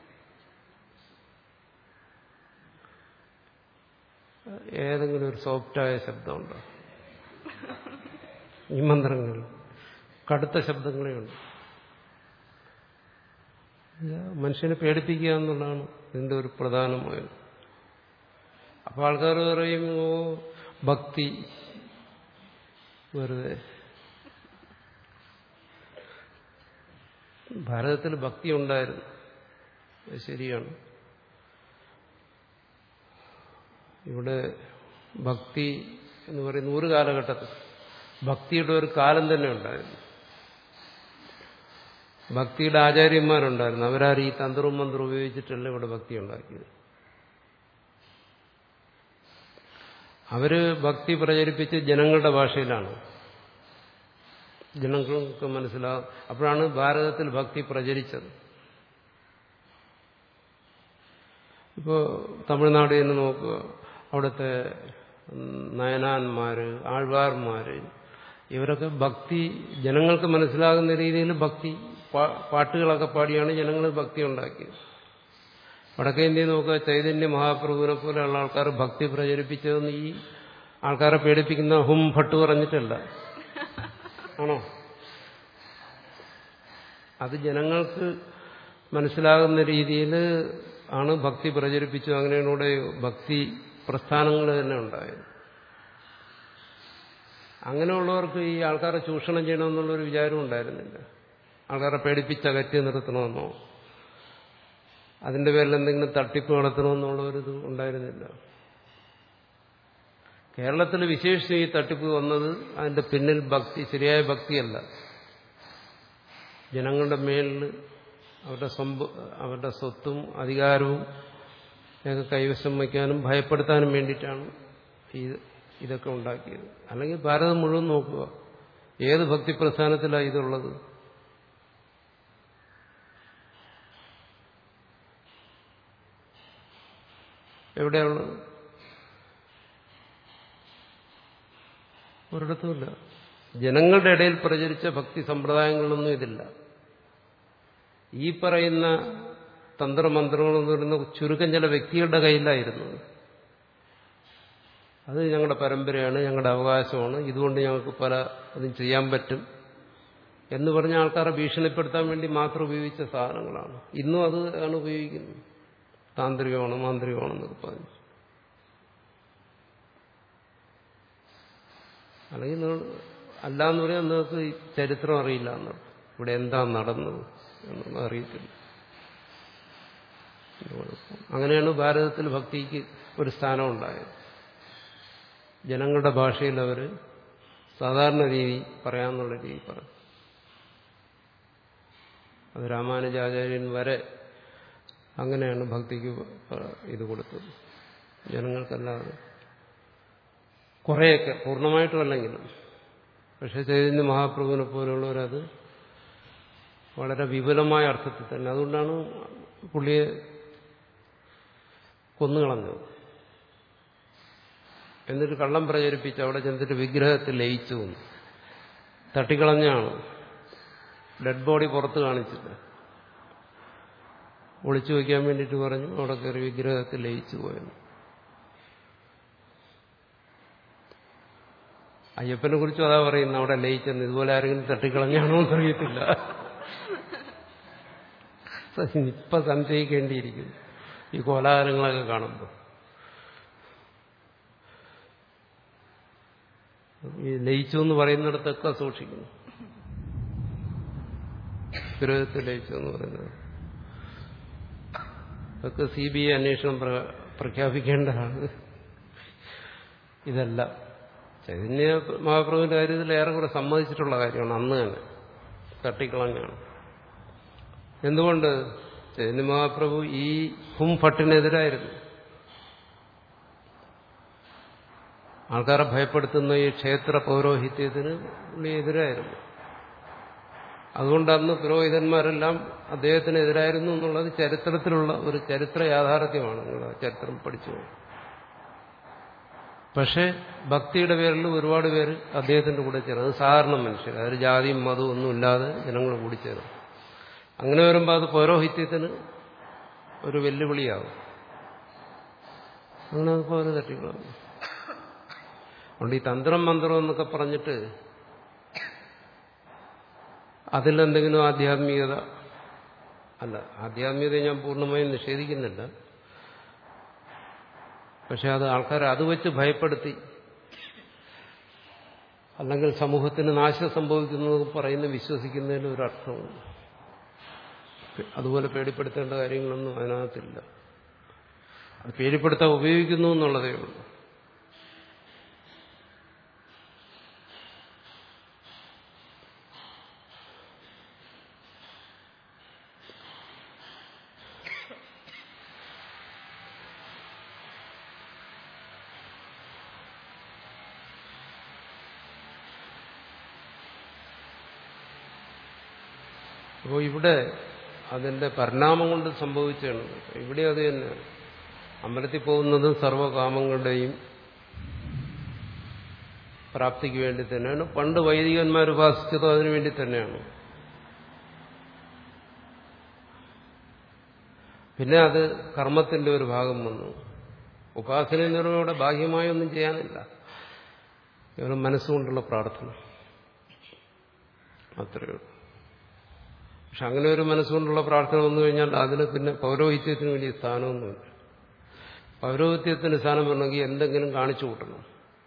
ഏതെങ്കിലും ഒരു സോഫ്റ്റായ ശബ്ദമുണ്ടോ ഈ മന്ത്രങ്ങൾ കടുത്ത ശബ്ദങ്ങളേ ഉണ്ട് ഇത് മനുഷ്യനെ പേടിപ്പിക്കുക എന്നുള്ളതാണ് ഇതിന്റെ ഒരു പ്രധാനമായത് അപ്പൊ ആൾക്കാർ പറയും ഓ ഭക്തി വെറുതെ ഭാരതത്തിൽ ഭക്തി ഉണ്ടായിരുന്നു അത് ശരിയാണ് ഇവിടെ ഭക്തി എന്ന് പറയുന്ന ഒരു കാലഘട്ടത്തിൽ ഭക്തിയുടെ ഒരു കാലം തന്നെ ഉണ്ടായിരുന്നു ഭക്തിയുടെ ആചാര്യന്മാരുണ്ടായിരുന്നു അവരാരും ഈ തന്ത്രവും മന്ത്രവും ഉപയോഗിച്ചിട്ടല്ല ഇവിടെ ഭക്തി ഉണ്ടാക്കിയത് അവര് ഭക്തി പ്രചരിപ്പിച്ച് ജനങ്ങളുടെ ഭാഷയിലാണ് ജനങ്ങൾക്ക് മനസ്സിലാകും അപ്പോഴാണ് ഭാരതത്തിൽ ഭക്തി പ്രചരിച്ചത് ഇപ്പോൾ തമിഴ്നാട് എന്ന് നോക്കുക അവിടുത്തെ നയനാന്മാര് ആഴ്വാർമാര് ഇവരൊക്കെ ഭക്തി ജനങ്ങൾക്ക് മനസ്സിലാകുന്ന രീതിയിൽ ഭക്തി പാട്ടുകളൊക്കെ പാടിയാണ് ജനങ്ങൾ ഭക്തി ഉണ്ടാക്കിയത് വടക്കേ ഇന്ത്യ നോക്കുക ചൈതന്യ മഹാപ്രഭുവിനെ പോലെയുള്ള ആൾക്കാർ ഭക്തി പ്രചരിപ്പിച്ചതെന്ന് ഈ ആൾക്കാരെ പേടിപ്പിക്കുന്ന ഹും ഭട്ട് പറഞ്ഞിട്ടല്ല ആണോ അത് ജനങ്ങൾക്ക് മനസ്സിലാകുന്ന രീതിയിൽ ആണ് ഭക്തി പ്രചരിപ്പിച്ചു അങ്ങനെയുടെ ഭക്തി പ്രസ്ഥാനങ്ങൾ തന്നെ ഉണ്ടായത് അങ്ങനെയുള്ളവർക്ക് ഈ ആൾക്കാരെ ചൂഷണം ചെയ്യണമെന്നുള്ളൊരു വിചാരം ഉണ്ടായിരുന്നില്ല ആൾക്കാരെ പേടിപ്പിച്ചകറ്റി നിർത്തണമെന്നോ അതിന്റെ പേരിൽ എന്തെങ്കിലും തട്ടിപ്പ് നടത്തണമെന്നുള്ളൊരിത് ഉണ്ടായിരുന്നില്ല കേരളത്തിൽ വിശേഷിച്ച് ഈ തട്ടിപ്പ് വന്നത് അതിന്റെ പിന്നിൽ ഭക്തി ശരിയായ ഭക്തിയല്ല ജനങ്ങളുടെ മേലിൽ അവരുടെ സ്വമ്പ അവരുടെ സ്വത്തും അധികാരവും ഒക്കെ കൈവശം വയ്ക്കാനും ഭയപ്പെടുത്താനും വേണ്ടിയിട്ടാണ് ഈ ഇതൊക്കെ ഉണ്ടാക്കിയത് അല്ലെങ്കിൽ ഭാരതം മുഴുവൻ നോക്കുക ഏത് ഭക്തി പ്രസ്ഥാനത്തിലാണ് ഇതുള്ളത് എവിടെയുള്ളത് ഒരിടത്തുമില്ല ജനങ്ങളുടെ ഇടയിൽ പ്രചരിച്ച ഭക്തി സമ്പ്രദായങ്ങളൊന്നും ഇതില്ല ഈ പറയുന്ന തന്ത്രമന്ത്രങ്ങളെന്ന് പറയുന്ന ചുരുക്കം ചില വ്യക്തികളുടെ കയ്യിലായിരുന്നു അത് ഞങ്ങളുടെ പരമ്പരയാണ് ഞങ്ങളുടെ അവകാശമാണ് ഇതുകൊണ്ട് ഞങ്ങൾക്ക് പല അതും ചെയ്യാൻ പറ്റും എന്ന് പറഞ്ഞ ആൾക്കാരെ ഭീഷണിപ്പെടുത്താൻ വേണ്ടി മാത്രം ഉപയോഗിച്ച സാധനങ്ങളാണ് ഇന്നും അത് ആണ് ഉപയോഗിക്കുന്നത് താന്ത്രികമാണ് മാന്ത്രികമാണെന്നൊക്കെ പറഞ്ഞു അല്ലെങ്കിൽ നിങ്ങൾ അല്ലാന്ന് പറയാൻ നിങ്ങൾക്ക് ഈ ചരിത്രം അറിയില്ല എന്നാണ് ഇവിടെ എന്താ നടന്നത് എന്നുള്ളത് അറിയത്തില്ല അങ്ങനെയാണ് ഭാരതത്തിൽ ഭക്തിക്ക് ഒരു സ്ഥാനം ഉണ്ടായത് ജനങ്ങളുടെ ഭാഷയിൽ അവർ സാധാരണ രീതി പറയാമെന്നുള്ള രീതി പറഞ്ഞു അത് രാമാനുജാചാര്യൻ വരെ അങ്ങനെയാണ് ഭക്തിക്ക് ഇത് കൊടുത്തത് ജനങ്ങൾക്കല്ലാതെ കുറേയൊക്കെ പൂർണ്ണമായിട്ടും അല്ലെങ്കിലും പക്ഷെ ചൈതന്യ മഹാപ്രഭുവിനെ പോലുള്ളവരത് വളരെ വിപുലമായ അർത്ഥത്തിൽ തന്നെ അതുകൊണ്ടാണ് പുള്ളിയെ കൊന്നുകളഞ്ഞത് എന്നിട്ട് കള്ളം പ്രചരിപ്പിച്ച് അവിടെ ചെന്നിട്ട് വിഗ്രഹത്തിൽ ലയിച്ചു വന്നു തട്ടിക്കളഞ്ഞാണ് ഡെഡ് ബോഡി പുറത്ത് കാണിച്ചില്ല ഒളിച്ചു വയ്ക്കാൻ വേണ്ടിയിട്ട് പറഞ്ഞു അവിടെ കയറി വിഗ്രഹത്തിൽ ലയിച്ചു പോയെന്ന് അയ്യപ്പനെ കുറിച്ചും അതാ പറയുന്നത് അവിടെ ലയിച്ചെന്ന് ഇതുപോലെ ആരെങ്കിലും തട്ടിക്കളഞ്ഞാണോ എന്നറിയത്തില്ല ഇപ്പൊ സംശയിക്കേണ്ടിയിരിക്കുന്നു ഈ കോലാഹലങ്ങളൊക്കെ കാണുമ്പോൾ ഈ ലയിച്ചു എന്ന് പറയുന്നിടത്തൊക്കെ സൂക്ഷിക്കുന്നു വിഗ്രഹത്തിൽ ലയിച്ചു എന്ന് പറയുന്നത് അതൊക്കെ സി ബി ഐ അന്വേഷണം പ്ര- പ്രഖ്യാപിക്കേണ്ടതാണ് ഇതല്ല ചൈതന്യ മഹാപ്രഭുവിന്റെ കാര്യത്തിൽ ഏറെക്കുറെ സമ്മതിച്ചിട്ടുള്ള കാര്യമാണ് അന്ന് തന്നെ തട്ടിക്കളഞ്ഞാണ് എന്തുകൊണ്ട് ചൈതന്യ മഹാപ്രഭു ഈ ഹും ഭട്ടിനെതിരായിരുന്നു ആൾക്കാരെ ഭയപ്പെടുത്തുന്ന ഈ ക്ഷേത്ര പൗരോഹിത്യത്തിന് പുള്ളി എതിരായിരുന്നു അതുകൊണ്ട് അന്ന് പുരോഹിതന്മാരെല്ലാം അദ്ദേഹത്തിനെതിരായിരുന്നു എന്നുള്ളത് ചരിത്രത്തിലുള്ള ഒരു ചരിത്ര യാഥാർത്ഥ്യമാണ് നിങ്ങൾ ആ ചരിത്രം പഠിച്ചു പോകും. പക്ഷേ ഭക്തിയുടെ പേരിൽ ഒരുപാട് പേര് അദ്ദേഹത്തിന്റെ കൂടെ ചേർന്നു അത് സാധാരണ മനുഷ്യർ അതൊരു ജാതിയും മതവും ഒന്നും ഇല്ലാതെ ജനങ്ങൾ കൂടി ചേർന്നു അങ്ങനെ വരുമ്പോൾ അത് പൗരോഹിത്യത്തിന് ഒരു വെല്ലുവിളിയാവും അങ്ങനെ അത് പൗര തട്ടിക്കളാവും അതുകൊണ്ട് ഈ തന്ത്രം മന്ത്രം എന്നൊക്കെ പറഞ്ഞിട്ട് അതിലെന്തെങ്കിലും ആധ്യാത്മികത അല്ല ആധ്യാത്മികത ഞാൻ പൂർണ്ണമായും നിഷേധിക്കുന്നില്ല പക്ഷെ അത് ആൾക്കാരെ അത് വെച്ച് ഭയപ്പെടുത്തി അല്ലെങ്കിൽ സമൂഹത്തിന് നാശം സംഭവിക്കുന്നത് പറയുന്ന വിശ്വസിക്കുന്നതിന് ഒരു അർത്ഥമുണ്ട് അതുപോലെ പേടിപ്പെടുത്തേണ്ട കാര്യങ്ങളൊന്നും അതിനകത്തില്ല അത് പേടിപ്പെടുത്താൻ ഉപയോഗിക്കുന്നു എന്നുള്ളതേ ഉള്ളൂ അപ്പോൾ ഇവിടെ അതിന്റെ പരിണാമം കൊണ്ട് സംഭവിച്ചാണ് ഇവിടെ അത് തന്നെ അമ്പലത്തിൽ പോകുന്നതും സർവകാമങ്ങളുടെയും പ്രാപ്തിക്ക് വേണ്ടി തന്നെയാണ് പണ്ട് വൈദികന്മാർ ഉപാസിച്ചതും അതിനു വേണ്ടി തന്നെയാണ് പിന്നെ അത് കർമ്മത്തിന്റെ ഒരു ഭാഗം വന്നു ഉപാസന എന്നിവിടെ ബാഹ്യമായി ഒന്നും ചെയ്യാനില്ല കേവലം മനസ്സുകൊണ്ടുള്ള പ്രാർത്ഥന അത്രയേ ഉള്ളൂ പക്ഷെ അങ്ങനെ ഒരു മനസ്സുകൊണ്ടുള്ള പ്രാർത്ഥന വന്നു കഴിഞ്ഞാൽ അതിന് പിന്നെ പൗരോഹിത്യത്തിന് വലിയ സ്ഥാനമൊന്നുമില്ല പൗരോഹിത്യത്തിന് സ്ഥാനം വരണമെങ്കിൽ എന്തെങ്കിലും കാണിച്ചു കൂട്ടണം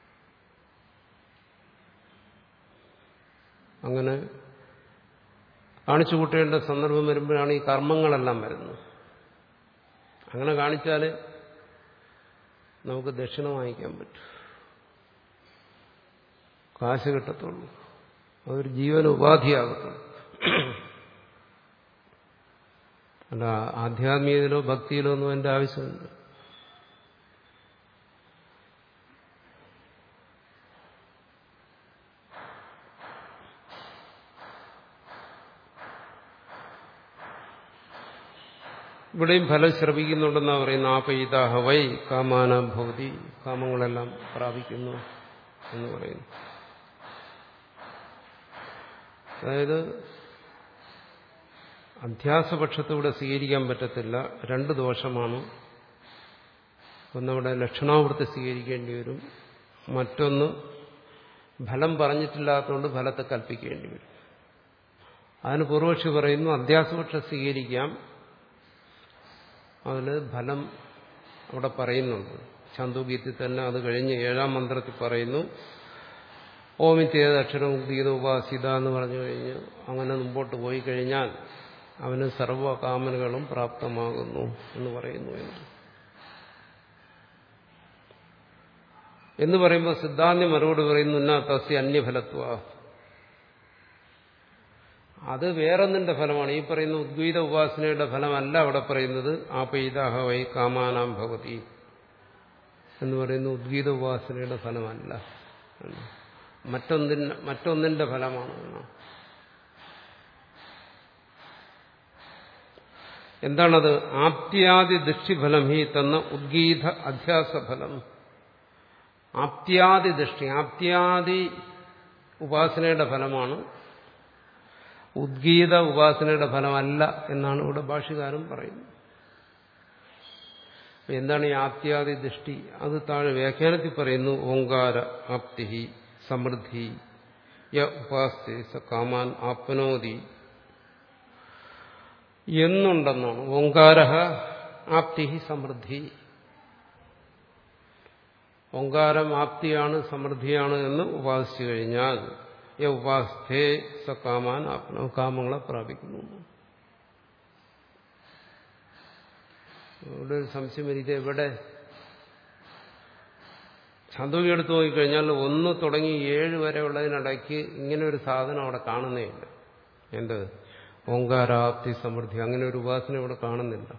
അങ്ങനെ കാണിച്ചു കൂട്ടേണ്ട സന്ദർഭം വരുമ്പോഴാണ് ഈ കർമ്മങ്ങളെല്ലാം വരുന്നത് അങ്ങനെ കാണിച്ചാൽ നമുക്ക് ദക്ഷിണ വാങ്ങിക്കാൻ പറ്റും കാശ് കിട്ടത്തുള്ളൂ അതൊരു ജീവന ഉപാധിയാകത്തുള്ളൂ അല്ല ആധ്യാത്മികതയിലോ ഭക്തിയിലോ ഒന്നും എന്റെ ആവശ്യമില്ല ഇവിടെയും ഫലം ശ്രമിക്കുന്നുണ്ടെന്നാ പറയുന്ന ആപയിതാഹ വൈ കാമാന ഭവതി കാമങ്ങളെല്ലാം പ്രാപിക്കുന്നു എന്ന് പറയുന്നു അതായത് അധ്യാസപക്ഷത്തൂടെ സ്വീകരിക്കാൻ പറ്റത്തില്ല രണ്ട് ദോഷമാണ് ഒന്നവിടെ ലക്ഷണാവൃത്തി സ്വീകരിക്കേണ്ടി വരും മറ്റൊന്ന് ഫലം പറഞ്ഞിട്ടില്ലാത്തതുകൊണ്ട് ഫലത്തെ കൽപ്പിക്കേണ്ടി വരും അതിന് പൂർവക്ഷി പറയുന്നു അധ്യാസപക്ഷം സ്വീകരിക്കാം അതിൽ ഫലം അവിടെ പറയുന്നുണ്ട് ചാന്തോഗീത്തിൽ തന്നെ അത് കഴിഞ്ഞ് ഏഴാം മന്ത്രത്തിൽ പറയുന്നു ഓമിത്യേത് അക്ഷരം ഗീത ഉപാസിത എന്ന് പറഞ്ഞു കഴിഞ്ഞ് അങ്ങനെ മുമ്പോട്ട് പോയി കഴിഞ്ഞാൽ അവന് സർവകാമനകളും പ്രാപ്തമാകുന്നു എന്ന് പറയുന്നു എന്ന് എന്ന് പറയുമ്പോൾ സിദ്ധാന്തി മറുപടി പറയുന്നു എന്നാ തസ്യ അന്യഫലത്വ അത് വേറൊന്നിന്റെ ഫലമാണ് ഈ പറയുന്ന ഉദ്വൈത ഉപാസനയുടെ ഫലമല്ല അവിടെ പറയുന്നത് ആപൈതാഹ വൈ കാമാനാം ഭവതി എന്ന് പറയുന്ന ഉദ്വൈത ഉപാസനയുടെ ഫലമല്ല മറ്റൊന്നിന് മറ്റൊന്നിന്റെ ഫലമാണ് എന്നാണ് എന്താണത് ആപ്ത്യാദി ദൃഷ്ടിഫലം ഹി തന്ന ഉദ്ഗീത അധ്യാസഫലം ആപ്ത്യാദി ദൃഷ്ടി ആപ്ത്യാദി ഉപാസനയുടെ ഫലമാണ് ഉദ്ഗീത ഉപാസനയുടെ ഫലമല്ല എന്നാണ് ഇവിടെ ഭാഷ്യകാരൻ പറയുന്നത് എന്താണ് ഈ ആപ്ത്യാദി ദൃഷ്ടി അത് താഴെ വ്യാഖ്യാനത്തിൽ പറയുന്നു ഓങ്കാര ആപ്തി സമൃദ്ധി യ ഉപാസ്തി സ കാമാൻ ആപ്നോതി എന്നുണ്ടെന്നാണ് ഓങ്കാര ആപ്തി സമൃദ്ധി ഓങ്കാരം ആപ്തിയാണ് സമൃദ്ധിയാണ് എന്ന് ഉപാസിച്ചു കഴിഞ്ഞാൽ യ ഉപാസ്ഥേ സ കാമാൻ ആപ്നോ കാമങ്ങളെ പ്രാപിക്കുന്നു ഇവിടെ ഒരു സംശയം വരിക എവിടെ ചാന്തോകി എടുത്തു നോക്കിക്കഴിഞ്ഞാൽ ഒന്ന് തുടങ്ങി ഏഴ് വരെ ഉള്ളതിനിടയ്ക്ക് ഇങ്ങനെ ഒരു സാധനം അവിടെ കാണുന്നേയില്ല എന്ത് ഓങ്കാരാപ്തി സമൃദ്ധി അങ്ങനെ ഒരു ഉപാസന ഇവിടെ കാണുന്നില്ല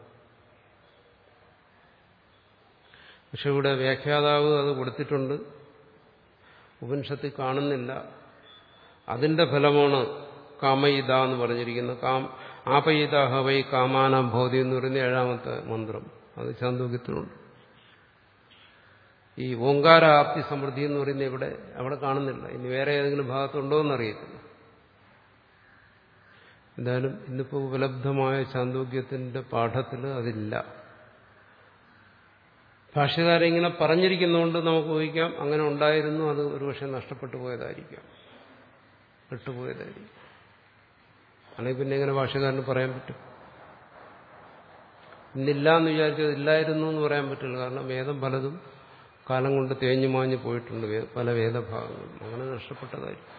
പക്ഷെ ഇവിടെ വ്യാഖ്യാതാവ് അത് കൊടുത്തിട്ടുണ്ട് ഉപനിഷത്തിൽ കാണുന്നില്ല അതിന്റെ ഫലമാണ് കാമയിത എന്ന് പറഞ്ഞിരിക്കുന്നത് കാം ആപയിത ഹവൈ കാമാന ഭൗതി എന്ന് പറയുന്ന ഏഴാമത്തെ മന്ത്രം അത് ചാന്തോക്യത്തിലുണ്ട് ഈ ഓങ്കാര ആപ്തി സമൃദ്ധി എന്ന് പറയുന്നത് ഇവിടെ അവിടെ കാണുന്നില്ല ഇനി വേറെ ഏതെങ്കിലും ഭാഗത്തുണ്ടോ എന്നറിയത്തില്ല എന്തായാലും ഇന്നിപ്പോൾ ഉപലബ്ധമായ ചാന്തോക്യത്തിന്റെ പാഠത്തിൽ അതില്ല ഭാഷ്യകാരൻ ഇങ്ങനെ പറഞ്ഞിരിക്കുന്നതുകൊണ്ട് നമുക്ക് ഊഹിക്കാം അങ്ങനെ ഉണ്ടായിരുന്നു അത് ഒരുപക്ഷെ നഷ്ടപ്പെട്ടു പോയതായിരിക്കാം വിട്ടുപോയതായിരിക്കും അല്ലെങ്കിൽ പിന്നെ എങ്ങനെ ഭാഷകാരന് പറയാൻ പറ്റും ഇന്നില്ല എന്ന് വിചാരിച്ചത് ഇല്ലായിരുന്നു എന്ന് പറയാൻ പറ്റില്ല കാരണം വേദം പലതും കാലം കൊണ്ട് തേഞ്ഞു മാഞ്ഞു പോയിട്ടുണ്ട് വേ- പല വേദഭാഗങ്ങളും അങ്ങനെ നഷ്ടപ്പെട്ടതായിരിക്കും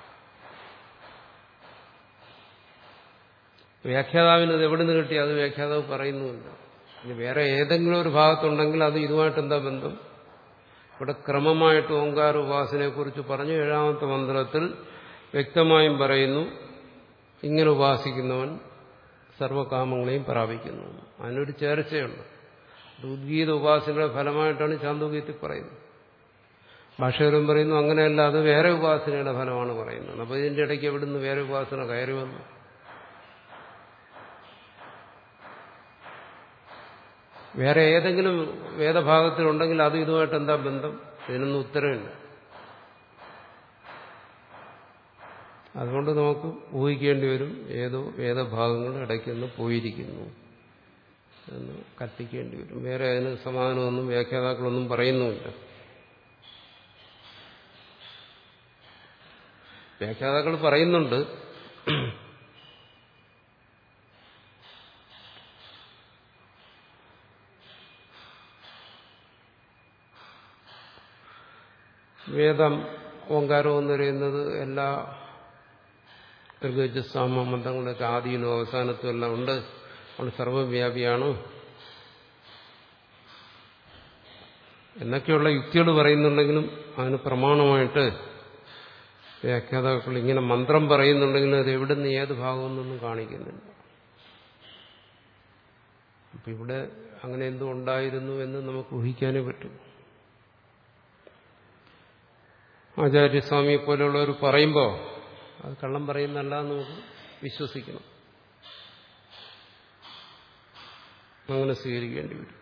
വ്യാഖ്യാതാവിന് അത് എവിടെ നിന്ന് കിട്ടി അത് വ്യാഖ്യാതാവ് പറയുന്നുമില്ല ഇനി വേറെ ഏതെങ്കിലും ഒരു ഭാഗത്തുണ്ടെങ്കിൽ അത് ഇതുമായിട്ട് എന്താ ബന്ധം ഇവിടെ ക്രമമായിട്ട് ഓങ്കാര ഉപാസനയെക്കുറിച്ച് പറഞ്ഞു ഏഴാമത്തെ മന്ത്രത്തിൽ വ്യക്തമായും പറയുന്നു ഇങ്ങനെ ഉപാസിക്കുന്നവൻ സർവകാമങ്ങളെയും പ്രാപിക്കുന്നു അതിനൊരു ചേർച്ചയുണ്ട് അത് ഉദ്ഗീത ഉപാസനയുടെ ഫലമായിട്ടാണ് ചാന്തോഗ്യത്തിൽ പറയുന്നത് ഭാഷകരും പറയുന്നു അങ്ങനെയല്ല അത് വേറെ ഉപാസനയുടെ ഫലമാണ് പറയുന്നത് അപ്പോൾ ഇതിന്റെ ഇടയ്ക്ക് എവിടുന്ന് വേറെ ഉപാസന കയറി വന്നു വേറെ ഏതെങ്കിലും വേദഭാഗത്തിലുണ്ടെങ്കിൽ അത് ഇതുമായിട്ട് എന്താ ബന്ധം ഇതിനൊന്നും ഉത്തരമില്ല അതുകൊണ്ട് നമുക്ക് ഊഹിക്കേണ്ടി വരും ഏതോ വേദഭാഗങ്ങൾ ഇടയ്ക്കൊന്ന് പോയിരിക്കുന്നു എന്ന് കൽപ്പിക്കേണ്ടി വരും വേറെ അതിന് സമാധാനമൊന്നും വ്യാഖ്യാതാക്കളൊന്നും പറയുന്നുമില്ല വ്യാഖ്യാതാക്കൾ പറയുന്നുണ്ട് വേദം ഓങ്കാരം എന്ന് പറയുന്നത് എല്ലാ ദീർഘജസാമ മന്ത്രങ്ങളുടെയൊക്കെ ആദിയിലും അവസാനത്തും എല്ലാം ഉണ്ട് അവിടെ സർവവ്യാപിയാണ് എന്നൊക്കെയുള്ള യുക്തികൾ പറയുന്നുണ്ടെങ്കിലും അതിന് പ്രമാണമായിട്ട് വ്യാഖ്യാതാക്കൾ ഇങ്ങനെ മന്ത്രം പറയുന്നുണ്ടെങ്കിലും അത് എവിടെ നിന്ന് ഏത് ഭാഗമെന്നൊന്നും കാണിക്കുന്നില്ല അപ്പൊ ഇവിടെ അങ്ങനെ എന്തോ ഉണ്ടായിരുന്നു എന്ന് നമുക്ക് ഊഹിക്കാനേ പറ്റും ആചാര്യസ്വാമിയെ പോലെയുള്ളവർ പറയുമ്പോൾ അത് കള്ളം പറയുന്നല്ല എന്ന് നമുക്ക് വിശ്വസിക്കണം അങ്ങനെ സ്വീകരിക്കേണ്ടി വരും